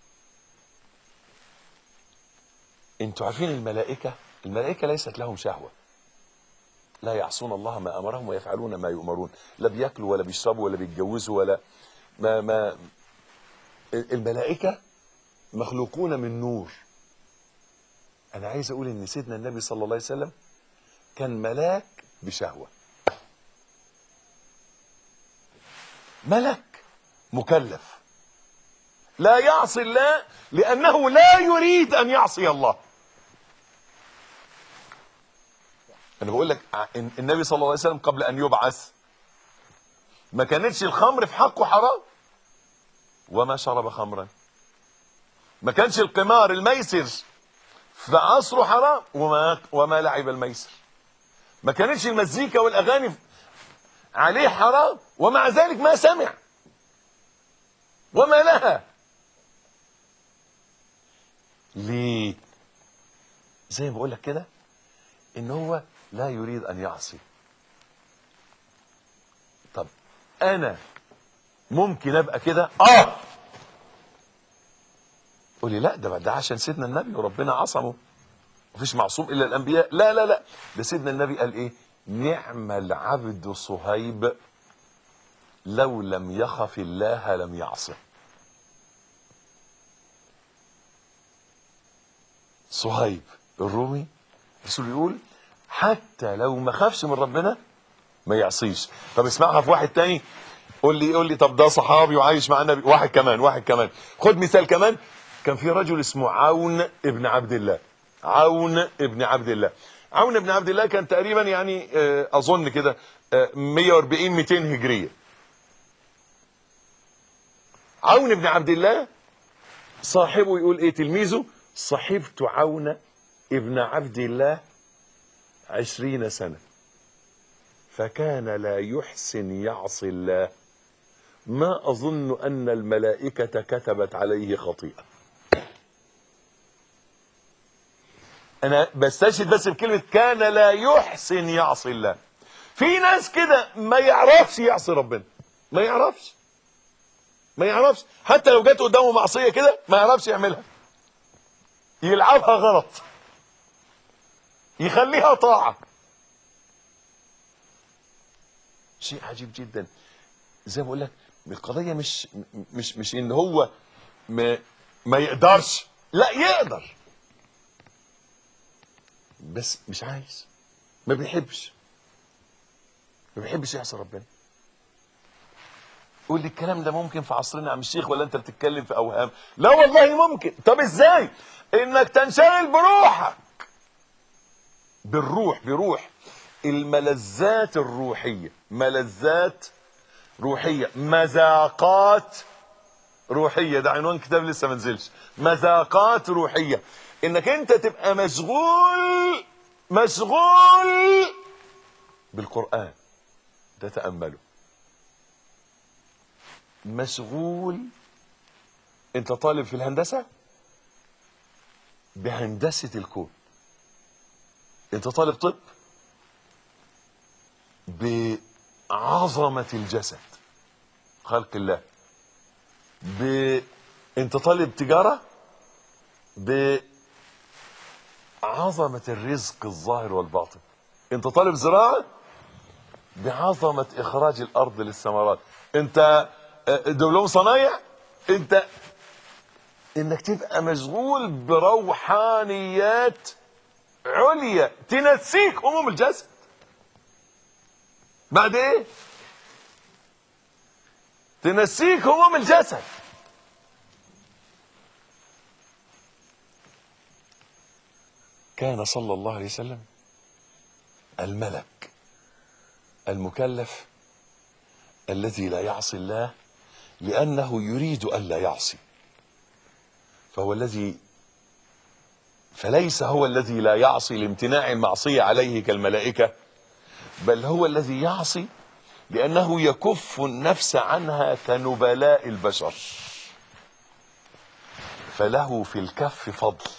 انتوا عارفين الملائكة الملائكة ليست لهم شهوة لا يعصون الله ما امرهم ويفعلون ما يؤمرون لا بياكلوا ولا بيشربوا ولا بيتجوزوا ولا ما ما الملائكة مخلوقون من نور أنا عايز أقول إن سيدنا النبي صلى الله عليه وسلم كان ملاك بشهوة ملك مكلف لا يعصي الله لأنه لا يريد أن يعصي الله أنا بقول لك إن النبي صلى الله عليه وسلم قبل أن يبعث ما كانتش الخمر في حقه حرام وما شرب خمرا ما كانش القمار الميسر في عصره حرام وما وما لعب الميسر ما كانتش المزيكا والاغاني عليه حرام ومع ذلك ما سمع وما لها ليه زي ما بقول لك كده ان هو لا يريد ان يعصي طب انا ممكن ابقى كده اه قول لي لا ده ده عشان سيدنا النبي وربنا عصمه مفيش معصوم الا الانبياء لا لا لا ده سيدنا النبي قال ايه نعم العبد صهيب لو لم يخف الله لم يعصه صهيب الرومي الرسول يقول حتى لو ما خافش من ربنا ما يعصيش طب اسمعها في واحد تاني قول لي قول لي طب ده صحابي وعايش مع النبي واحد كمان واحد كمان خد مثال كمان كان في رجل اسمه عون ابن عبد الله عون ابن عبد الله عون ابن عبد الله كان تقريبا يعني آه، اظن كده آه، 140 200 هجريه عون ابن عبد الله صاحبه يقول ايه تلميذه صحبت عون ابن عبد الله عشرين سنة فكان لا يحسن يعصي الله ما أظن أن الملائكة كتبت عليه خطيئة أنا بستشهد بس بكلمة كان لا يحسن يعصي الله في ناس كده ما يعرفش يعصي ربنا ما يعرفش ما يعرفش حتى لو جت قدامه معصية كده ما يعرفش يعملها يلعبها غلط يخليها طاعة شيء عجيب جدا زي ما بقول لك القضية مش مش مش ان هو ما ما يقدرش لا يقدر بس مش عايز ما بيحبش ما بيحبش يعصي ربنا قول لي الكلام ده ممكن في عصرنا يا عم الشيخ ولا انت بتتكلم في اوهام لا والله ممكن طب ازاي انك تنشغل بروحك بالروح بروح الملذات الروحية ملذات روحية مذاقات روحية ده عنوان كتاب لسه ما نزلش مذاقات روحية انك انت تبقى مشغول مشغول بالقرآن ده تأمله مشغول انت طالب في الهندسة بهندسة الكون انت طالب طب بعظمة الجسد خلق الله ب... انت طالب تجارة بعظمة الرزق الظاهر والباطن انت طالب زراعة بعظمة اخراج الارض للثمرات انت دبلوم صنايع انت انك تبقى مشغول بروحانيات عليا تنسيك هموم الجسد بعد ايه تنسيك هموم الجسد كان صلى الله عليه وسلم الملك المكلف الذي لا يعصي الله لأنه يريد ألا يعصي فهو الذي فليس هو الذي لا يعصي لامتناع المعصية عليه كالملائكة بل هو الذي يعصي لأنه يكف النفس عنها كنبلاء البشر فله في الكف فضل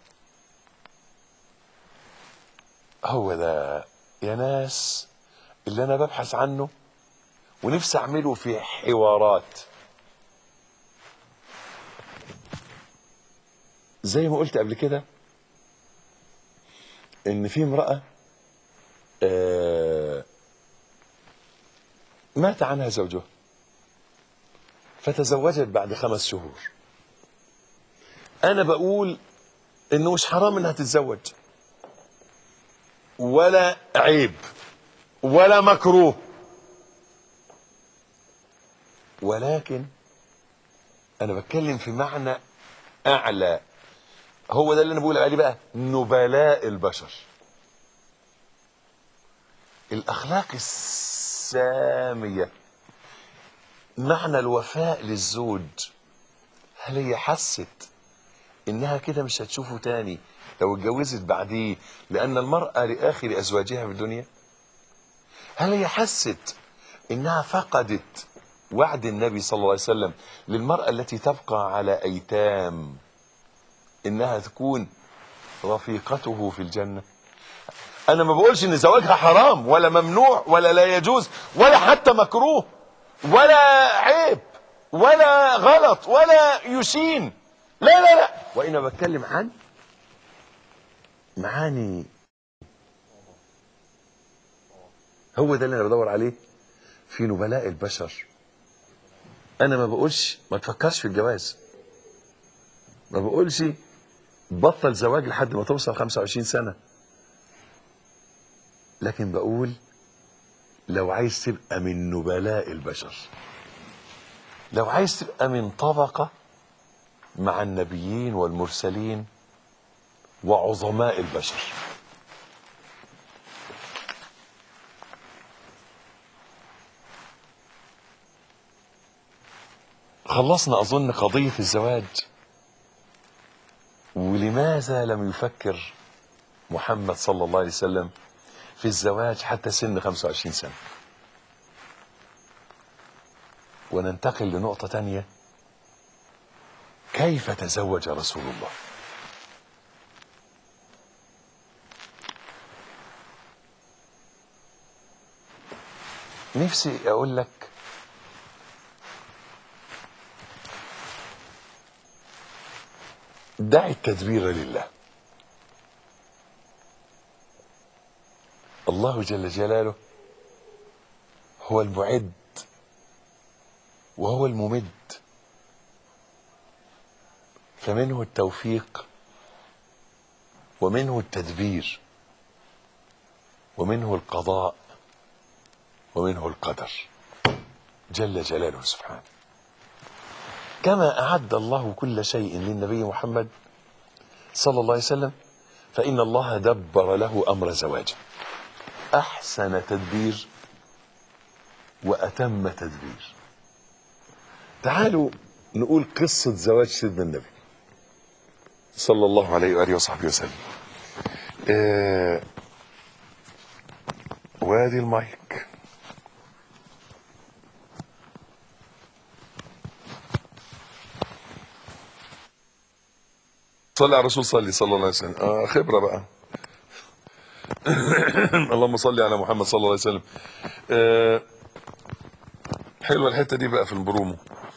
هو ده يا ناس اللي أنا ببحث عنه ونفسي أعمله في حوارات زي ما قلت قبل كده ان في امرأة آه، مات عنها زوجها فتزوجت بعد خمس شهور انا بقول انه مش حرام انها تتزوج ولا عيب ولا مكروه ولكن انا بتكلم في معنى اعلى هو ده اللي انا بقول عليه بقى نبلاء البشر الاخلاق الساميه معنى الوفاء للزوج هل هي حست انها كده مش هتشوفه تاني لو اتجوزت بعديه لان المرأة لاخر ازواجها في الدنيا هل هي حست انها فقدت وعد النبي صلى الله عليه وسلم للمرأة التي تبقى على ايتام انها تكون رفيقته في الجنة انا ما بقولش ان زواجها حرام ولا ممنوع ولا لا يجوز ولا حتى مكروه ولا عيب ولا غلط ولا يشين لا لا لا وانما بتكلم عن معاني هو ده اللي انا بدور عليه في نبلاء البشر انا ما بقولش ما تفكرش في الجواز ما بقولش بطل زواج لحد ما توصل 25 سنه لكن بقول لو عايز تبقى من نبلاء البشر لو عايز تبقى من طبقة مع النبيين والمرسلين وعظماء البشر خلصنا أظن قضية الزواج ولماذا لم يفكر محمد صلى الله عليه وسلم في الزواج حتى سن 25 سنة وننتقل لنقطة تانية كيف تزوج رسول الله نفسي أقول لك دع التدبير لله الله جل جلاله هو المعد وهو الممد فمنه التوفيق ومنه التدبير ومنه القضاء ومنه القدر جل جلاله سبحانه كما أعد الله كل شيء للنبي محمد صلى الله عليه وسلم فإن الله دبر له أمر زواجه أحسن تدبير وأتم تدبير تعالوا نقول قصة زواج سيدنا النبي صلى الله عليه وآله وصحبه وسلم آه وادي المايك صلي على الرسول صلي صلى الله عليه وسلم آه خبرة بقى اللهم صل على محمد صلى الله عليه وسلم آه حلوة الحتة دي بقى في البرومو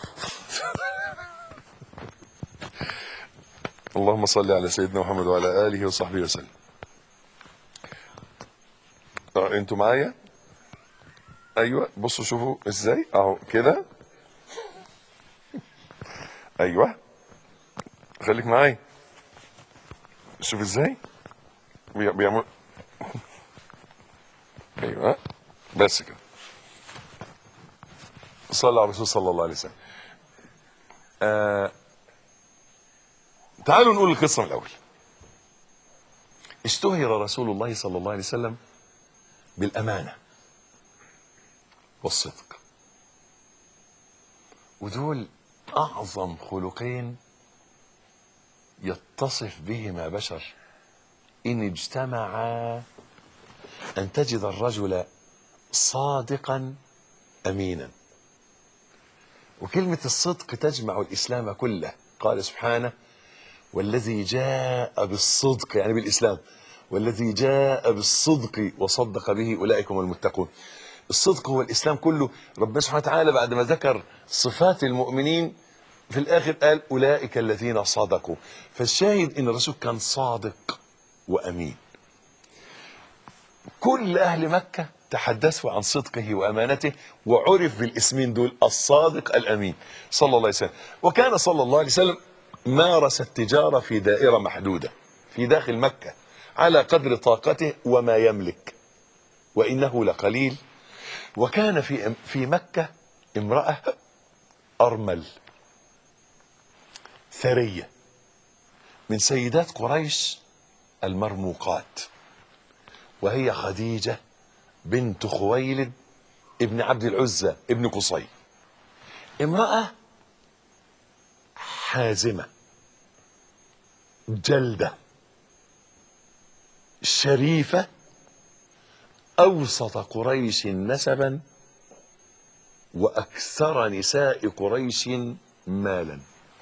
اللهم صل على سيدنا محمد وعلى آله وصحبه وسلم اه انتوا معايا ايوه بصوا شوفوا ازاي اهو كده ايوه خليك معايا شوف ازاي بي- بيعمل ايوه بس كده صلى على الرسول صلى الله عليه وسلم آه تعالوا نقول القصه من الاول اشتهر رسول الله صلى الله عليه وسلم بالامانه والصدق ودول اعظم خلقين يتصف بهما بشر ان اجتمعا ان تجد الرجل صادقا امينا وكلمه الصدق تجمع الاسلام كله قال سبحانه والذي جاء بالصدق يعني بالاسلام والذي جاء بالصدق وصدق به اولئك هم المتقون الصدق هو الاسلام كله ربنا سبحانه وتعالى بعد ما ذكر صفات المؤمنين في الاخر قال اولئك الذين صدقوا فالشاهد ان الرسول كان صادق وامين كل اهل مكه تحدثوا عن صدقه وامانته وعرف بالاسمين دول الصادق الامين صلى الله عليه وسلم وكان صلى الله عليه وسلم مارس التجاره في دائره محدوده في داخل مكه على قدر طاقته وما يملك وانه لقليل وكان في في مكه امراه ارمل ثريه من سيدات قريش المرموقات وهي خديجه بنت خويلد ابن عبد العزى ابن قصي امراه حازمه جلدة شريفة أوسط قريش نسبا وأكثر نساء قريش مالا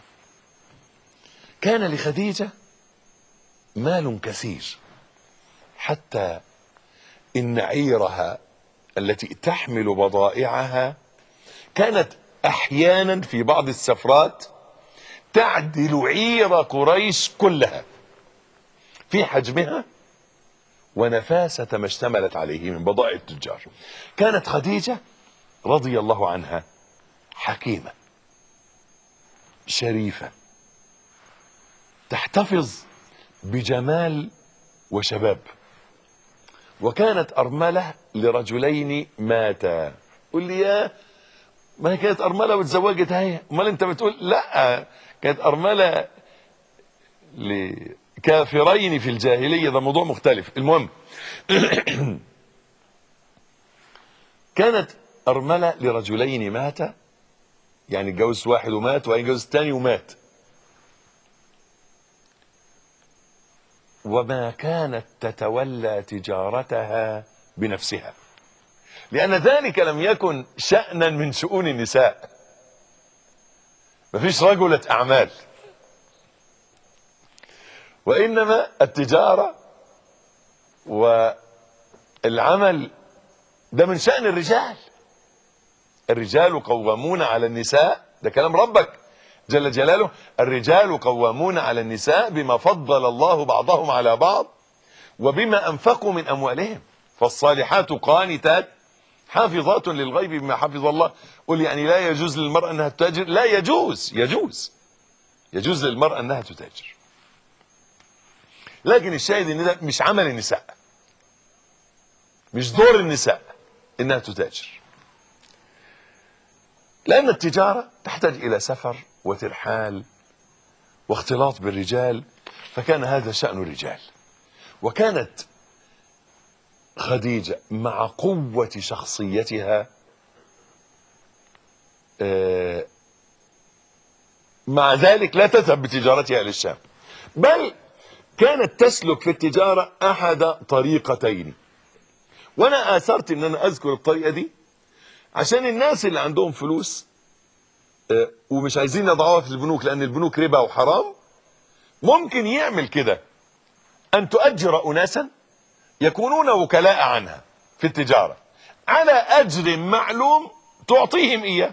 كان لخديجة مال كثير حتى إن عيرها التي تحمل بضائعها كانت أحيانا في بعض السفرات تعدل عير قريش كلها في حجمها ونفاسة ما اشتملت عليه من بضائع التجار كانت خديجة رضي الله عنها حكيمة شريفة تحتفظ بجمال وشباب وكانت أرملة لرجلين ماتا قل لي يا ما هي كانت أرملة وتزوجت هي امال انت بتقول لا كانت أرملة لكافرين في الجاهلية ده موضوع مختلف المهم كانت أرملة لرجلين ماتا يعني اتجوز واحد ومات وهيتجوز الثاني ومات وما كانت تتولى تجارتها بنفسها لأن ذلك لم يكن شأنا من شؤون النساء مفيش رجلة أعمال وإنما التجارة والعمل ده من شأن الرجال الرجال قوامون على النساء ده كلام ربك جل جلاله الرجال قوامون على النساء بما فضل الله بعضهم على بعض وبما أنفقوا من أموالهم فالصالحات قانتات حافظات للغيب بما حفظ الله قل يعني لا يجوز للمرأة أنها تتاجر لا يجوز يجوز يجوز للمرأة أنها تتاجر لكن الشاهد ان ده مش عمل النساء مش دور النساء انها تتاجر لان التجارة تحتاج الى سفر وترحال واختلاط بالرجال فكان هذا شأن الرجال وكانت خديجة مع قوة شخصيتها آه، مع ذلك لا تذهب بتجارتها إلى الشام بل كانت تسلك في التجارة أحد طريقتين وأنا آثرت أن أنا أذكر الطريقة دي عشان الناس اللي عندهم فلوس آه، ومش عايزين يضعوها في البنوك لأن البنوك ربا وحرام ممكن يعمل كده أن تؤجر أناسا يكونون وكلاء عنها في التجارة على أجر معلوم تعطيهم إياه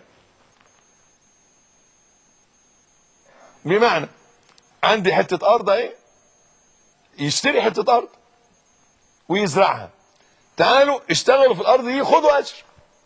بمعنى عندي حتة أرض اهي يشتري حتة أرض ويزرعها تعالوا اشتغلوا في الأرض دي خدوا أجر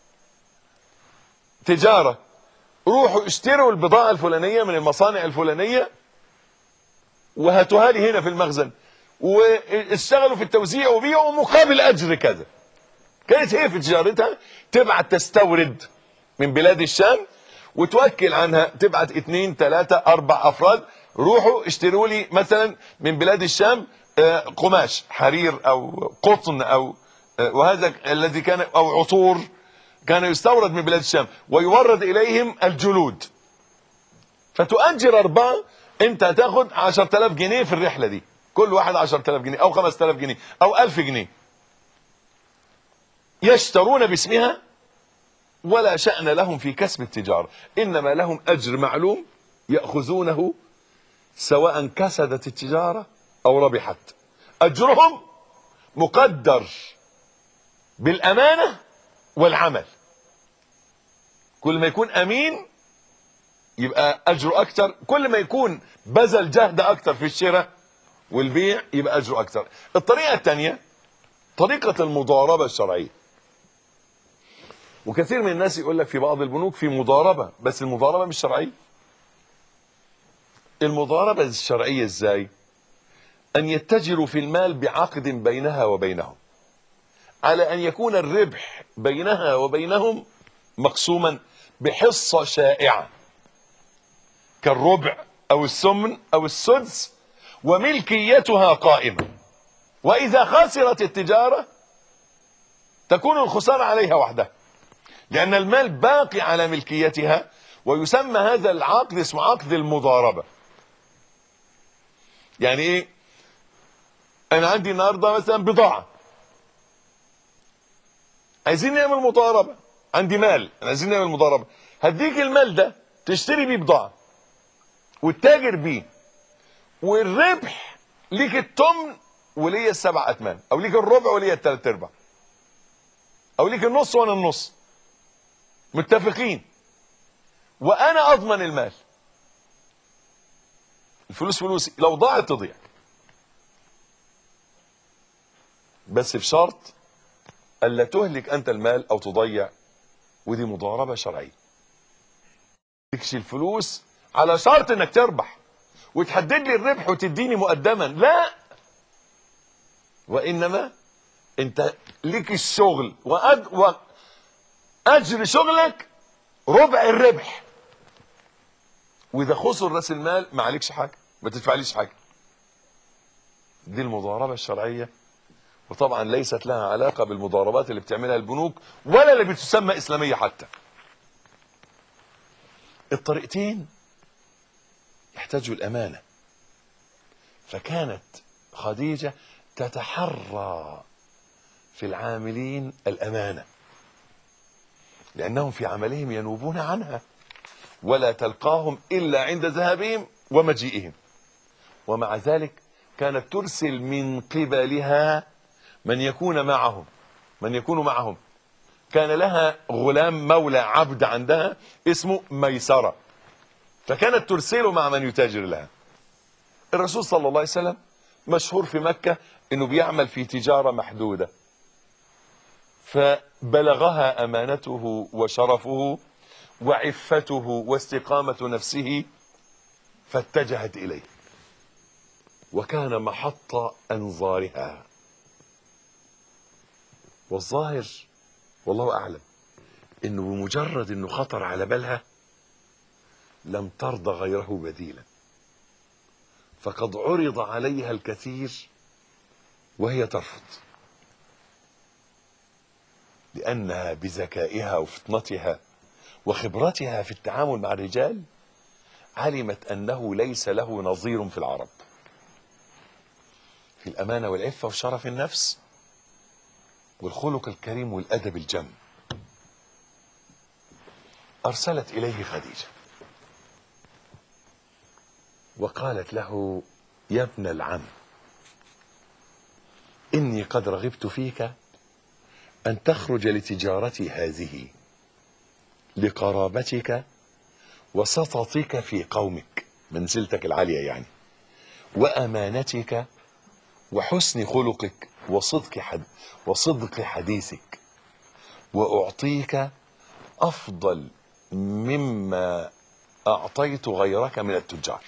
تجارة روحوا اشتروا البضاعة الفلانية من المصانع الفلانية وهاتوها لي هنا في المخزن واشتغلوا في التوزيع وبيعوا مقابل أجر كذا كانت هي في تجارتها تبعت تستورد من بلاد الشام وتوكل عنها تبعت اتنين تلاتة اربع افراد روحوا اشتروا لي مثلا من بلاد الشام آه، قماش حرير او قطن او آه، وهذا الذي كان او عطور كان يستورد من بلاد الشام ويورد اليهم الجلود فتؤجر اربعة انت هتاخد 10000 جنيه في الرحلة دي كل واحد 10000 جنيه او 5000 جنيه او 1000 جنيه يشترون باسمها ولا شأن لهم في كسب التجارة إنما لهم أجر معلوم يأخذونه سواء كسدت التجارة أو ربحت أجرهم مقدر بالأمانة والعمل كل ما يكون أمين يبقى أجره أكتر كل ما يكون بذل جهد أكتر في الشراء والبيع يبقى أجره أكتر الطريقة الثانية طريقة المضاربة الشرعية وكثير من الناس يقول لك في بعض البنوك في مضاربة بس المضاربة مش شرعية المضاربة الشرعية ازاي ان يتجروا في المال بعقد بينها وبينهم على ان يكون الربح بينها وبينهم مقسوما بحصة شائعة كالربع او الثمن او السدس وملكيتها قائمة واذا خسرت التجارة تكون الخسارة عليها وحدها لأن المال باقي على ملكيتها ويسمى هذا العقد اسمه عقد المضاربة يعني ايه انا عندي النهارده مثلا بضاعه عايزين نعمل مضاربه عندي مال أنا عايزين نعمل مضاربه هديك المال ده تشتري بيه بضاعه وتتاجر بيه والربح ليك التمن وليا السبع اتمان او ليك الربع وليا الثلاث ارباع او ليك النص وانا النص متفقين وانا اضمن المال الفلوس فلوسي لو ضاعت تضيع بس بشرط الا تهلك انت المال او تضيع ودي مضاربه شرعيه تكشي الفلوس على شرط انك تربح وتحدد لي الربح وتديني مقدما لا وانما انت ليك الشغل وأج... واجر شغلك ربع الربح واذا خسر راس المال ما عليكش حاجه ما تدفعليش حاجه دي المضاربه الشرعيه وطبعا ليست لها علاقه بالمضاربات اللي بتعملها البنوك ولا اللي بتسمى اسلاميه حتى الطريقتين يحتاجوا الامانه فكانت خديجه تتحرى في العاملين الامانه لانهم في عملهم ينوبون عنها ولا تلقاهم الا عند ذهابهم ومجيئهم ومع ذلك كانت ترسل من قبلها من يكون معهم من يكون معهم كان لها غلام مولى عبد عندها اسمه ميسرة فكانت ترسله مع من يتاجر لها الرسول صلى الله عليه وسلم مشهور في مكة انه بيعمل في تجارة محدودة فبلغها امانته وشرفه وعفته واستقامة نفسه فاتجهت اليه وكان محط انظارها والظاهر والله اعلم انه بمجرد انه خطر على بالها لم ترضى غيره بديلا فقد عرض عليها الكثير وهي ترفض لانها بذكائها وفطنتها وخبرتها في التعامل مع الرجال علمت انه ليس له نظير في العرب في الامانه والعفه وشرف النفس والخلق الكريم والادب الجم ارسلت اليه خديجه وقالت له يا ابن العم اني قد رغبت فيك ان تخرج لتجارتي هذه لقرابتك وسطتك في قومك منزلتك العاليه يعني وامانتك وحسن خلقك وصدق حد وصدق حديثك واعطيك افضل مما اعطيت غيرك من التجار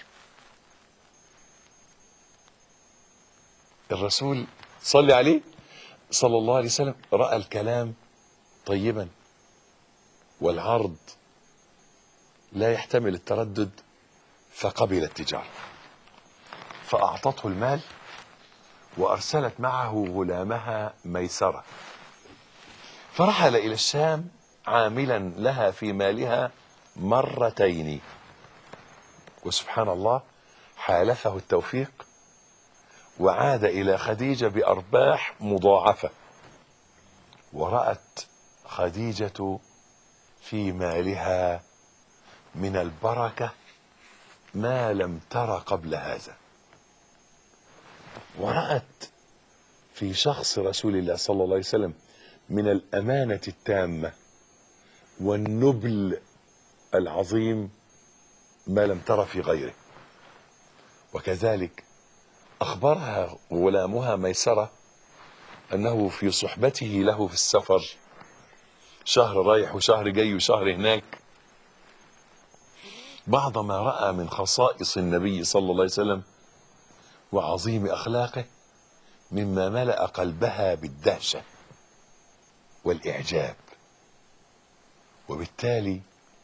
الرسول صلى عليه صلى الله عليه وسلم راى الكلام طيبا والعرض لا يحتمل التردد فقبل التجاره فاعطته المال وارسلت معه غلامها ميسره فرحل الى الشام عاملا لها في مالها مرتين وسبحان الله حالفه التوفيق وعاد الى خديجه بارباح مضاعفه ورات خديجه في مالها من البركه ما لم تر قبل هذا ورأت في شخص رسول الله صلى الله عليه وسلم من الأمانة التامة والنبل العظيم ما لم تر في غيره وكذلك أخبرها غلامها ميسرة أنه في صحبته له في السفر شهر رايح وشهر جاي وشهر هناك بعض ما رأى من خصائص النبي صلى الله عليه وسلم وعظيم اخلاقه مما ملا قلبها بالدهشه والاعجاب وبالتالي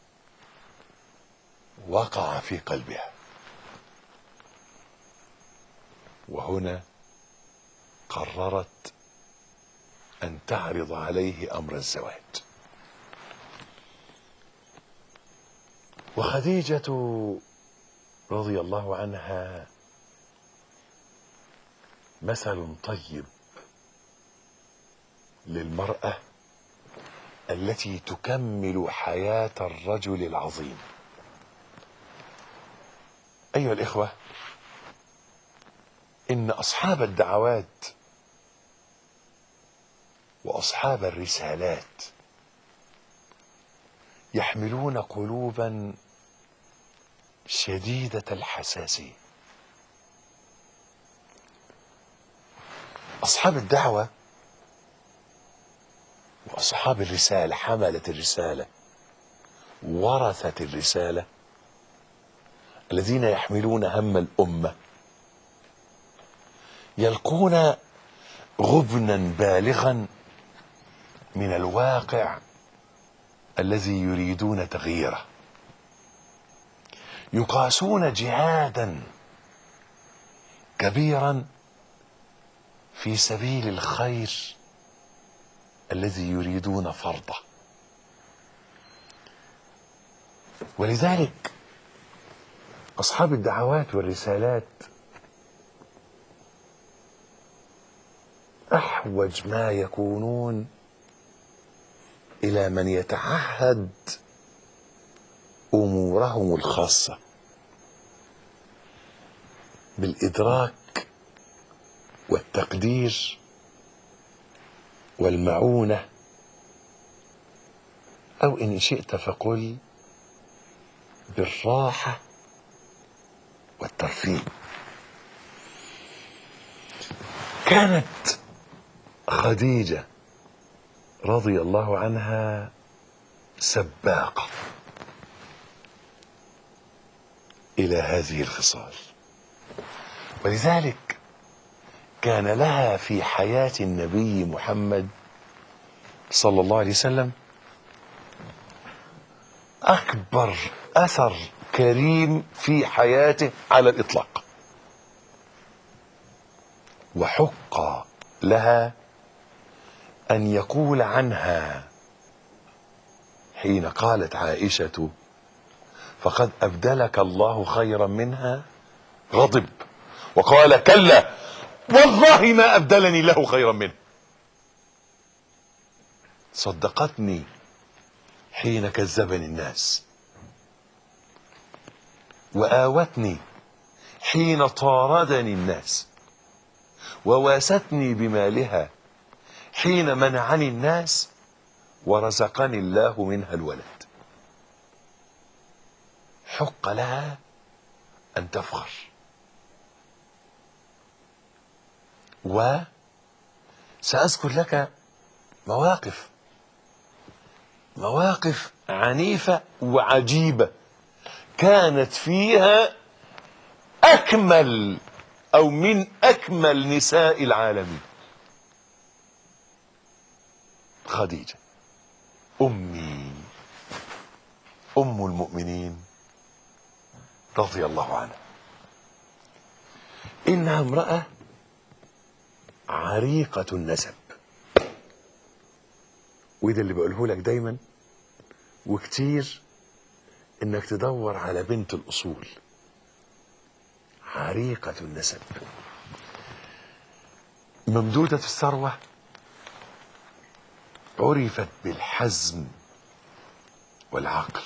وقع في قلبها وهنا قررت ان تعرض عليه امر الزواج وخديجه رضي الله عنها مثل طيب للمرأة التي تكمل حياة الرجل العظيم أيها الإخوة إن أصحاب الدعوات وأصحاب الرسالات يحملون قلوبا شديدة الحساسية أصحاب الدعوة وأصحاب الرسالة حملة الرسالة ورثة الرسالة الذين يحملون هم الأمة يلقون غبنا بالغا من الواقع الذي يريدون تغييره يقاسون جهادا كبيرا في سبيل الخير الذي يريدون فرضه ولذلك اصحاب الدعوات والرسالات احوج ما يكونون الى من يتعهد امورهم الخاصه بالادراك والتقدير والمعونه او ان شئت فقل بالراحه والترفيه كانت خديجه رضي الله عنها سباقه الى هذه الخصال ولذلك كان لها في حياه النبي محمد صلى الله عليه وسلم اكبر اثر كريم في حياته على الاطلاق وحق لها ان يقول عنها حين قالت عائشه فقد ابدلك الله خيرا منها غضب وقال كلا والله ما ابدلني الله خيرا منه صدقتني حين كذبني الناس واوتني حين طاردني الناس وواستني بمالها حين منعني الناس ورزقني الله منها الولد حق لها ان تفخر وساذكر لك مواقف مواقف عنيفه وعجيبه كانت فيها اكمل او من اكمل نساء العالمين خديجه امي ام المؤمنين رضي الله عنها انها امراه عريقه النسب وده اللي بقوله لك دايما وكتير انك تدور على بنت الاصول عريقه النسب ممدوده الثروه عرفت بالحزم والعقل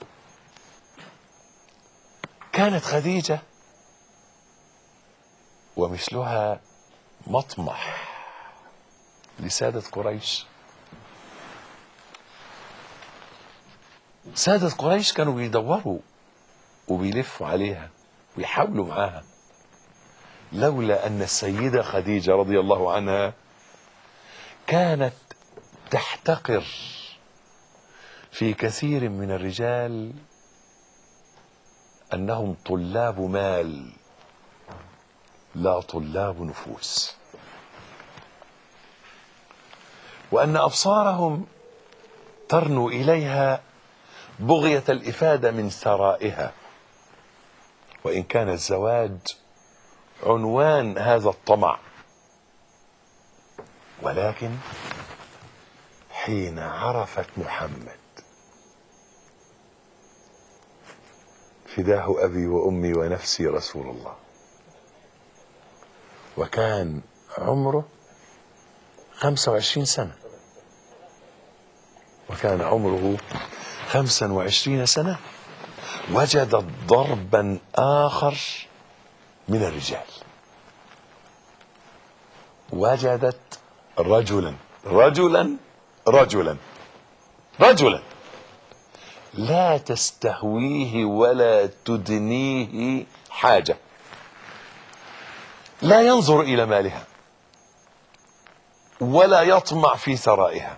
كانت خديجه ومثلها مطمح لساده قريش سادة قريش كانوا بيدوروا وبيلفوا عليها ويحاولوا معاها لولا أن السيدة خديجة رضي الله عنها كانت تحتقر في كثير من الرجال أنهم طلاب مال لا طلاب نفوس وأن أبصارهم ترنو إليها بغية الإفادة من ثرائها وإن كان الزواج عنوان هذا الطمع ولكن حين عرفت محمد فداه أبي وأمي ونفسي رسول الله وكان عمره 25 سنة وكان عمره 25 سنة وجدت ضربا آخر من الرجال وجدت رجلا رجلا رجلا رجلا لا تستهويه ولا تدنيه حاجة لا ينظر إلى مالها ولا يطمع في ثرائها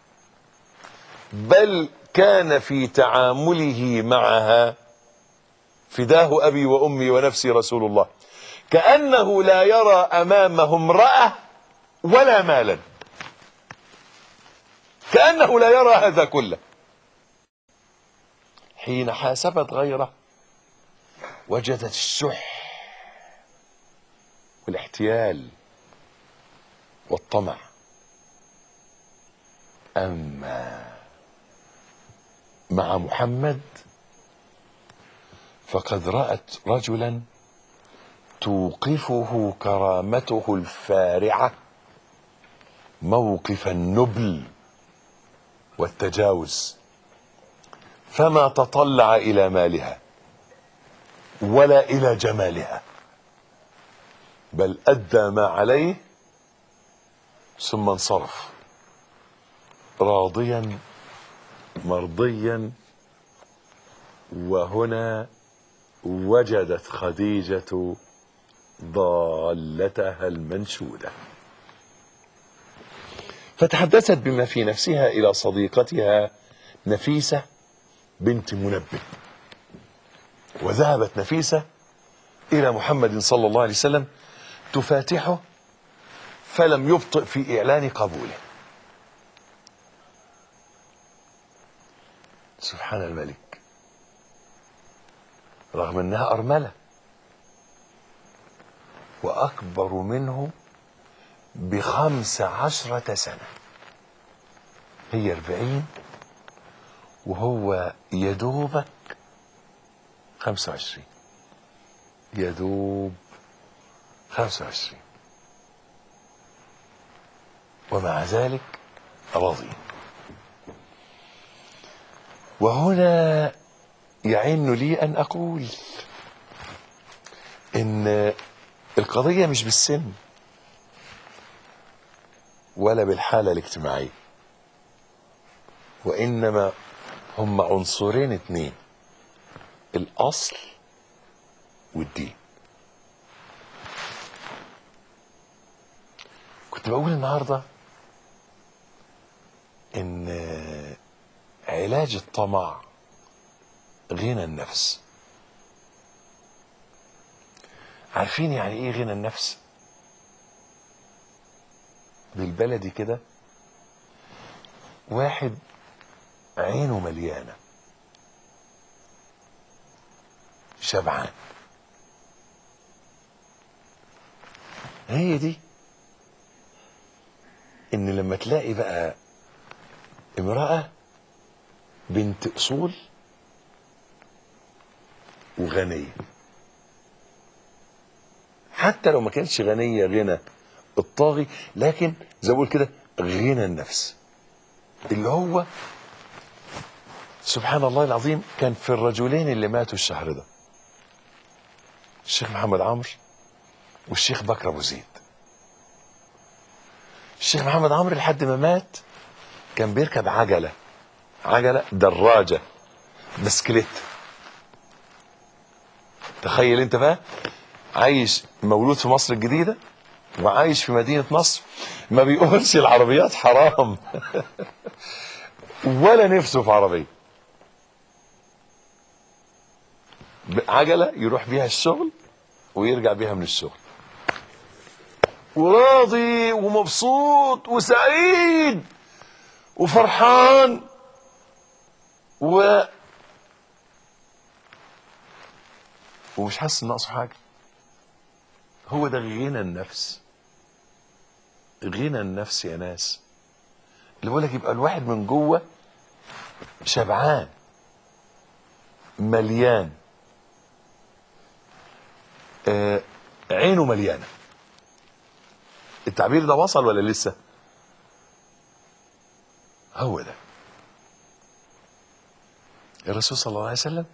بل كان في تعامله معها فداه أبي وأمي ونفسي رسول الله كأنه لا يرى أمامه امرأة ولا مالا كأنه لا يرى هذا كله حين حاسبت غيره وجدت الشح والاحتيال والطمع أما مع محمد فقد رأت رجلا توقفه كرامته الفارعة موقف النبل والتجاوز فما تطلع إلى مالها ولا إلى جمالها بل أدى ما عليه ثم انصرف راضيا مرضيا وهنا وجدت خديجة ضالتها المنشودة فتحدثت بما في نفسها إلى صديقتها نفيسة بنت منبه وذهبت نفيسة إلى محمد صلى الله عليه وسلم تفاتحه فلم يبطئ في إعلان قبوله سبحان الملك رغم أنها أرملة وأكبر منه بخمس عشرة سنة هي أربعين وهو يدوبك خمسة وعشرين يدوب خمسة وعشرين ومع ذلك راضي وهنا يعن لي أن أقول إن القضية مش بالسن ولا بالحالة الاجتماعية وإنما هم عنصرين اتنين الأصل والدين كنت بقول النهاردة إن علاج الطمع غنى النفس عارفين يعني ايه غنى النفس بالبلدي كده واحد عينه مليانه شبعان هي دي ان لما تلاقي بقى امرأة بنت اصول وغنية حتى لو ما كانتش غنية غنى الطاغي لكن زي ما بقول كده غنى النفس اللي هو سبحان الله العظيم كان في الرجلين اللي ماتوا الشهر ده الشيخ محمد عمرو والشيخ بكر ابو زيد الشيخ محمد عمرو لحد ما مات كان بيركب عجله عجله دراجه بسكليت تخيل انت بقى عايش مولود في مصر الجديده وعايش في مدينه نصر ما بيقولش العربيات حرام ولا نفسه في عربيه عجله يروح بيها الشغل ويرجع بيها من الشغل وراضي ومبسوط وسعيد وفرحان و ومش حاسس ان ناقصه حاجه هو ده غنى النفس غنى النفس يا ناس اللي بقول لك يبقى الواحد من جوه شبعان مليان آه عينه مليانه التعبير ده وصل ولا لسه هو ده الرسول صلى الله عليه وسلم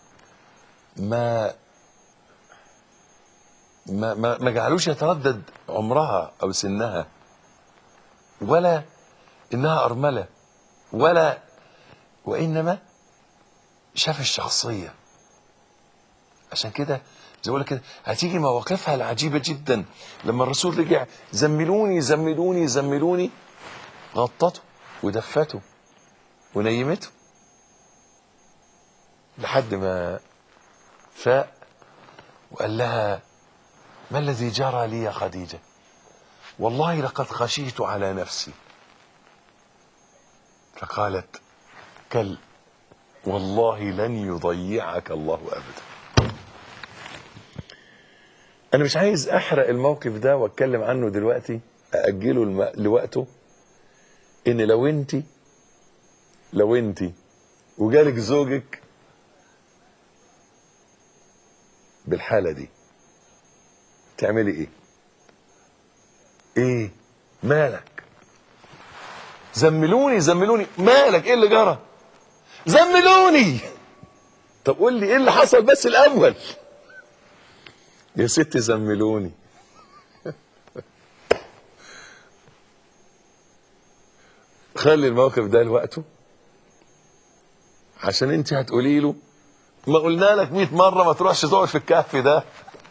ما ما ما, ما جعلوش يتردد عمرها او سنها ولا انها ارمله ولا وانما شاف الشخصيه عشان كده زي ما بقول لك كده هتيجي مواقفها العجيبه جدا لما الرسول رجع زملوني زملوني زملوني غطته ودفته ونيمته لحد ما فاق وقال لها ما الذي جرى لي يا خديجه والله لقد خشيت على نفسي فقالت كل والله لن يضيعك الله ابدا انا مش عايز احرق الموقف ده واتكلم عنه دلوقتي ااجله الم... لوقته ان لو انت لو انت وجالك زوجك بالحاله دي تعملي ايه ايه مالك زملوني زملوني مالك ايه اللي جرى زملوني طب قول لي ايه اللي حصل بس الاول يا ست زملوني خلي الموقف ده لوقته عشان انت هتقولي له ما قلنا لك 100 مره ما تروحش تقعد في الكهف ده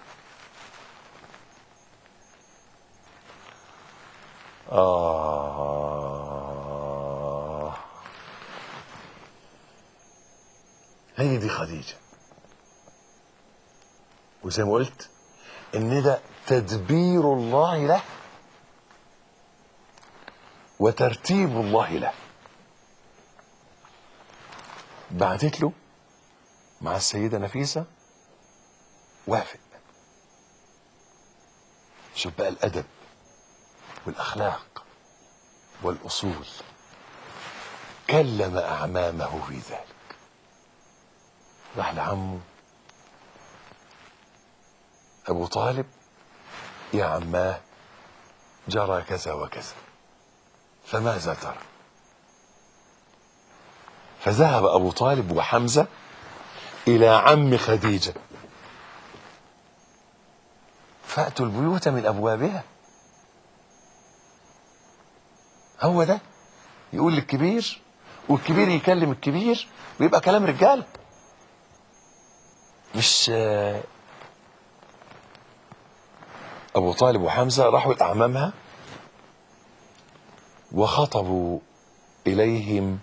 آه هي دي خديجة وزي ما قلت إن ده تدبير الله له وترتيب الله له بعتت له مع السيدة نفيسة وافق شوف بقى الأدب والأخلاق والأصول كلم أعمامه في ذلك راح لعمه أبو طالب يا عماه جرى كذا وكذا فماذا ترى فذهب أبو طالب وحمزة إلى عم خديجة فأتوا البيوت من أبوابها هو ده يقول للكبير والكبير يكلم الكبير ويبقى كلام رجاله مش آه، ابو طالب وحمزه راحوا لاعمامها وخطبوا اليهم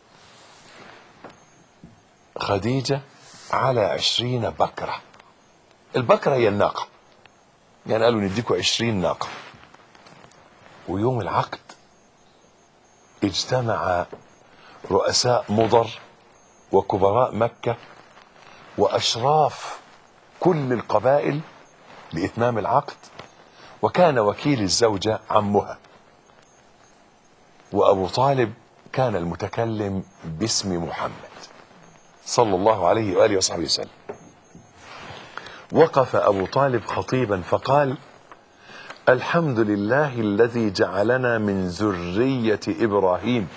خديجه على عشرين بكره البكره هي الناقه يعني قالوا نديكوا عشرين ناقه ويوم العقد اجتمع رؤساء مضر وكبراء مكة وأشراف كل القبائل لإتمام العقد وكان وكيل الزوجة عمها وأبو طالب كان المتكلم باسم محمد صلى الله عليه وآله وصحبه وسلم وقف أبو طالب خطيبا فقال الحمد لله الذي جعلنا من ذرية إبراهيم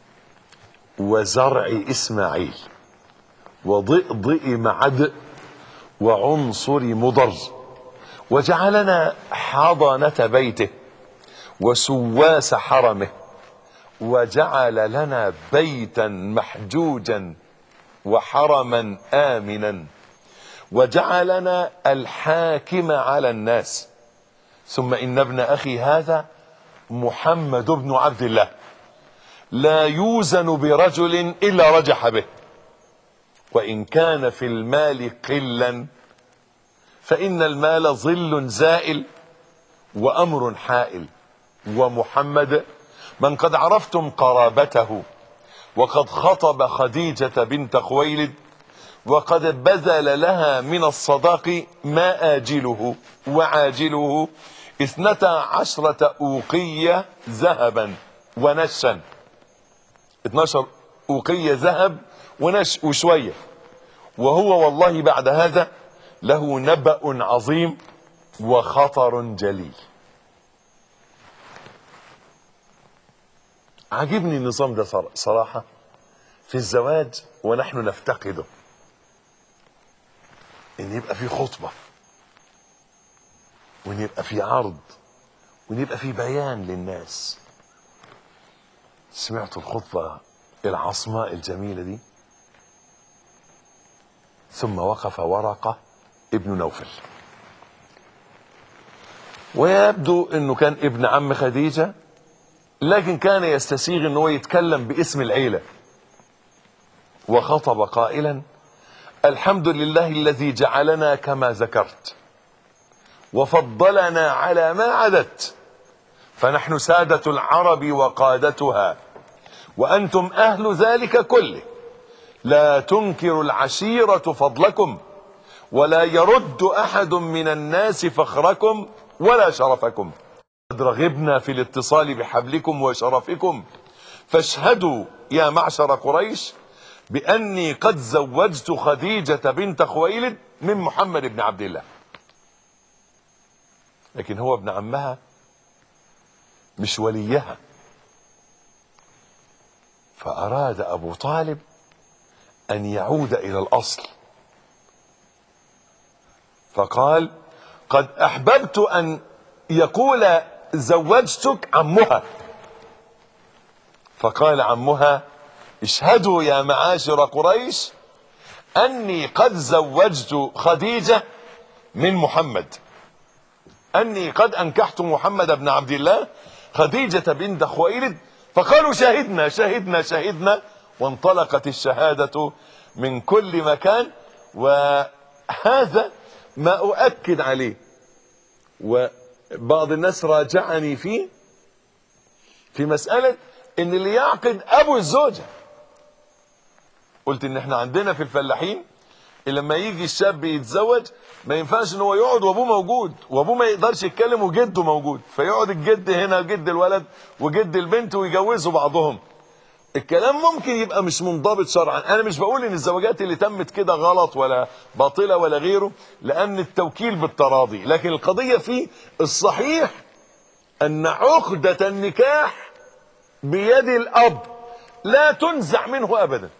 وزرع إسماعيل وضئضئ معد وعنصر مضر وجعلنا حضنة بيته وسواس حرمه وجعل لنا بيتا محجوجا وحرما آمنا وجعلنا الحاكم على الناس ثم إن ابن أخي هذا محمد بن عبد الله لا يوزن برجل إلا رجح به وإن كان في المال قلا فإن المال ظل زائل وأمر حائل ومحمد من قد عرفتم قرابته وقد خطب خديجة بنت خويلد وقد بذل لها من الصداق ما آجله وعاجله اثنتا عشرة أوقية ذهبا ونشا 12 أوقية ذهب ونش وشوية وهو والله بعد هذا له نبأ عظيم وخطر جليل عجبني النظام ده صر- صراحة في الزواج ونحن نفتقده ان يبقى في خطبة وان يبقى في عرض وان يبقى في بيان للناس سمعت الخطبة العصماء الجميلة دي ثم وقف ورقة ابن نوفل ويبدو انه كان ابن عم خديجة لكن كان يستسيغ ان هو يتكلم باسم العيلة وخطب قائلا الحمد لله الذي جعلنا كما ذكرت وفضلنا على ما عددت فنحن سادة العرب وقادتها وأنتم أهل ذلك كله لا تنكر العشيرة فضلكم ولا يرد أحد من الناس فخركم ولا شرفكم قد رغبنا في الاتصال بحبلكم وشرفكم فاشهدوا يا معشر قريش بأني قد زوجت خديجة بنت خويلد من محمد بن عبد الله لكن هو ابن عمها مش وليها فأراد أبو طالب أن يعود إلى الأصل فقال قد أحببت أن يقول زوجتك عمها فقال عمها اشهدوا يا معاشر قريش أني قد زوجت خديجة من محمد أني قد أنكحت محمد بن عبد الله خديجة بنت خويلد فقالوا شهدنا شهدنا شهدنا وانطلقت الشهادة من كل مكان وهذا ما أؤكد عليه وبعض الناس راجعني فيه في مسألة ان اللي يعقد ابو الزوجة قلت ان احنا عندنا في الفلاحين لما يجي الشاب يتزوج ما ينفعش ان هو يقعد وابوه موجود وابوه ما يقدرش يتكلم وجده موجود فيقعد الجد هنا جد الولد وجد البنت ويجوزوا بعضهم الكلام ممكن يبقى مش منضبط شرعا انا مش بقول ان الزواجات اللي تمت كده غلط ولا باطله ولا غيره لان التوكيل بالتراضي لكن القضيه في الصحيح ان عقده النكاح بيد الاب لا تنزع منه ابدا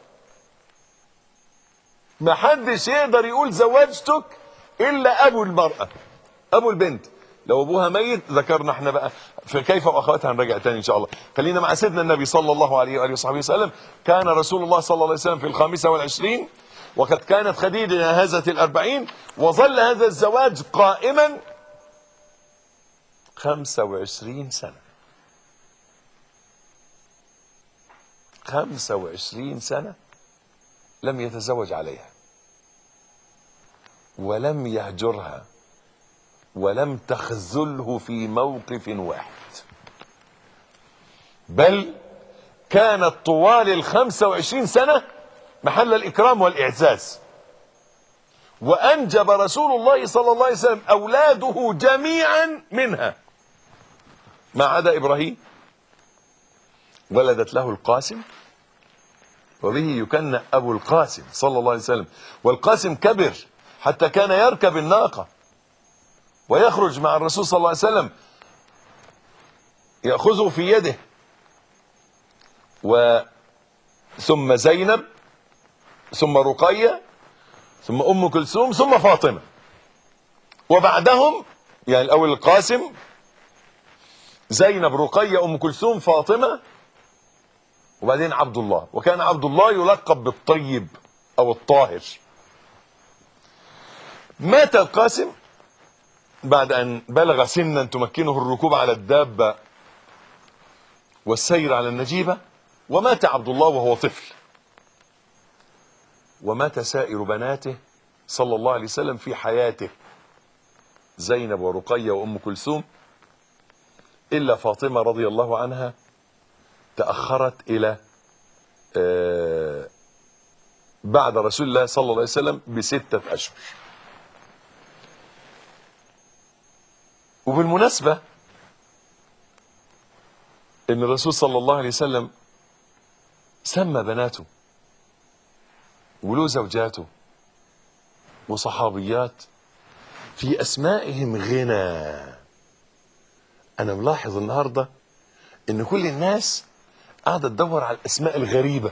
ما حدش يقدر يقول زوجتك الا ابو المراه ابو البنت لو ابوها ميت ذكرنا احنا بقى في كيف واخواتها هنراجع تاني ان شاء الله خلينا مع سيدنا النبي صلى الله عليه واله وصحبه وسلم كان رسول الله صلى الله عليه وسلم في الخامسه والعشرين وقد كانت خديجه جاهزه الاربعين وظل هذا الزواج قائما خمسة وعشرين سنة خمسة وعشرين سنة لم يتزوج عليها ولم يهجرها ولم تخذله في موقف واحد بل كانت طوال الخمسة وعشرين سنة محل الإكرام والإعزاز وأنجب رسول الله صلى الله عليه وسلم أولاده جميعا منها ما عدا إبراهيم ولدت له القاسم وبه يكنى أبو القاسم صلى الله عليه وسلم والقاسم كبر حتى كان يركب الناقة ويخرج مع الرسول صلى الله عليه وسلم يأخذه في يده و ثم زينب ثم رقية ثم أم كلثوم ثم فاطمة وبعدهم يعني الأول القاسم زينب رقية أم كلثوم فاطمة وبعدين عبد الله وكان عبد الله يلقب بالطيب أو الطاهر مات القاسم بعد أن بلغ سنا تمكنه الركوب على الدابة والسير على النجيبة ومات عبد الله وهو طفل ومات سائر بناته صلى الله عليه وسلم في حياته زينب ورقية وأم كلثوم إلا فاطمة رضي الله عنها تأخرت إلى آه بعد رسول الله صلى الله عليه وسلم بستة أشهر وبالمناسبة ان الرسول صلى الله عليه وسلم سمى بناته وله زوجاته وصحابيات في اسمائهم غنى انا ملاحظ النهارده ان كل الناس قاعدة تدور على الأسماء الغريبة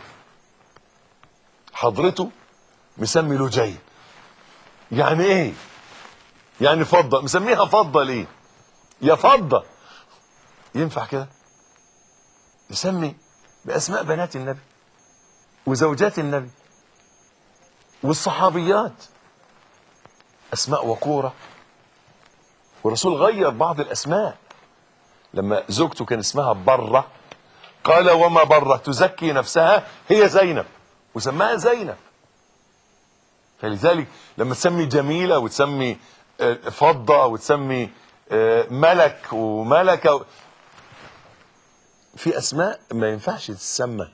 حضرته مسمي لجي يعني ايه يعني فضة مسميها فضة ليه يا فضة ينفع كده يسمي بأسماء بنات النبي وزوجات النبي والصحابيات أسماء وقورة والرسول غير بعض الأسماء لما زوجته كان اسمها برة قال وما برة تزكي نفسها هي زينب وسماها زينب فلذلك لما تسمي جميلة وتسمي آه، فضة وتسمي آه، ملك وملكة في أسماء ما ينفعش تتسمى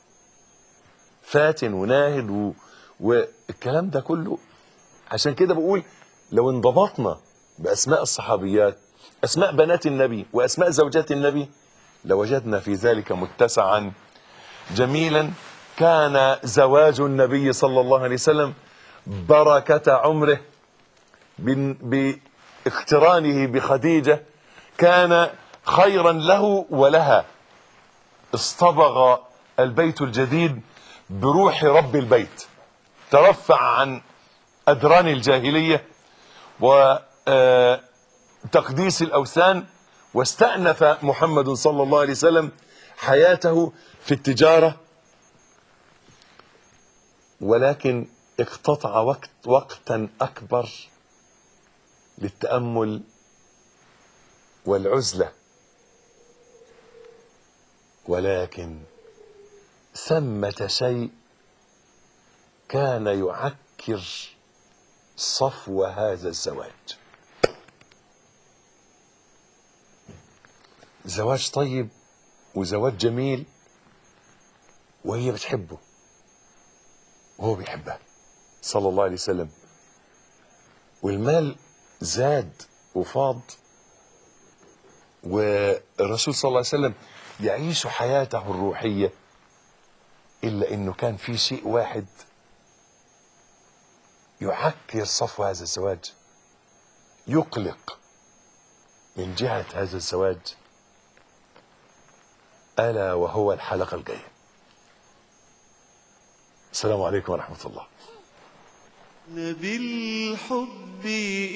فاتن وناهد و... والكلام ده كله عشان كده بقول لو انضبطنا بأسماء الصحابيات أسماء بنات النبي وأسماء زوجات النبي لوجدنا في ذلك متسعا جميلا كان زواج النبي صلى الله عليه وسلم بركة عمره بن- باقترانه بخديجة كان خيرا له ولها اصطبغ البيت الجديد بروح رب البيت ترفع عن أدران الجاهلية وتقديس الأوثان واستأنف محمد صلى الله عليه وسلم حياته في التجارة ولكن اقتطع وقت وقتا أكبر للتأمل والعزلة ولكن ثمة شيء كان يعكر صفو هذا الزواج زواج طيب وزواج جميل وهي بتحبه وهو بيحبها صلى الله عليه وسلم والمال زاد وفاض والرسول صلى الله عليه وسلم يعيش حياته الروحية إلا إنه كان في شيء واحد يعكر صفو هذا الزواج يقلق من جهة هذا الزواج ألا وهو الحلقة الجاية السلام عليكم ورحمة الله بالحب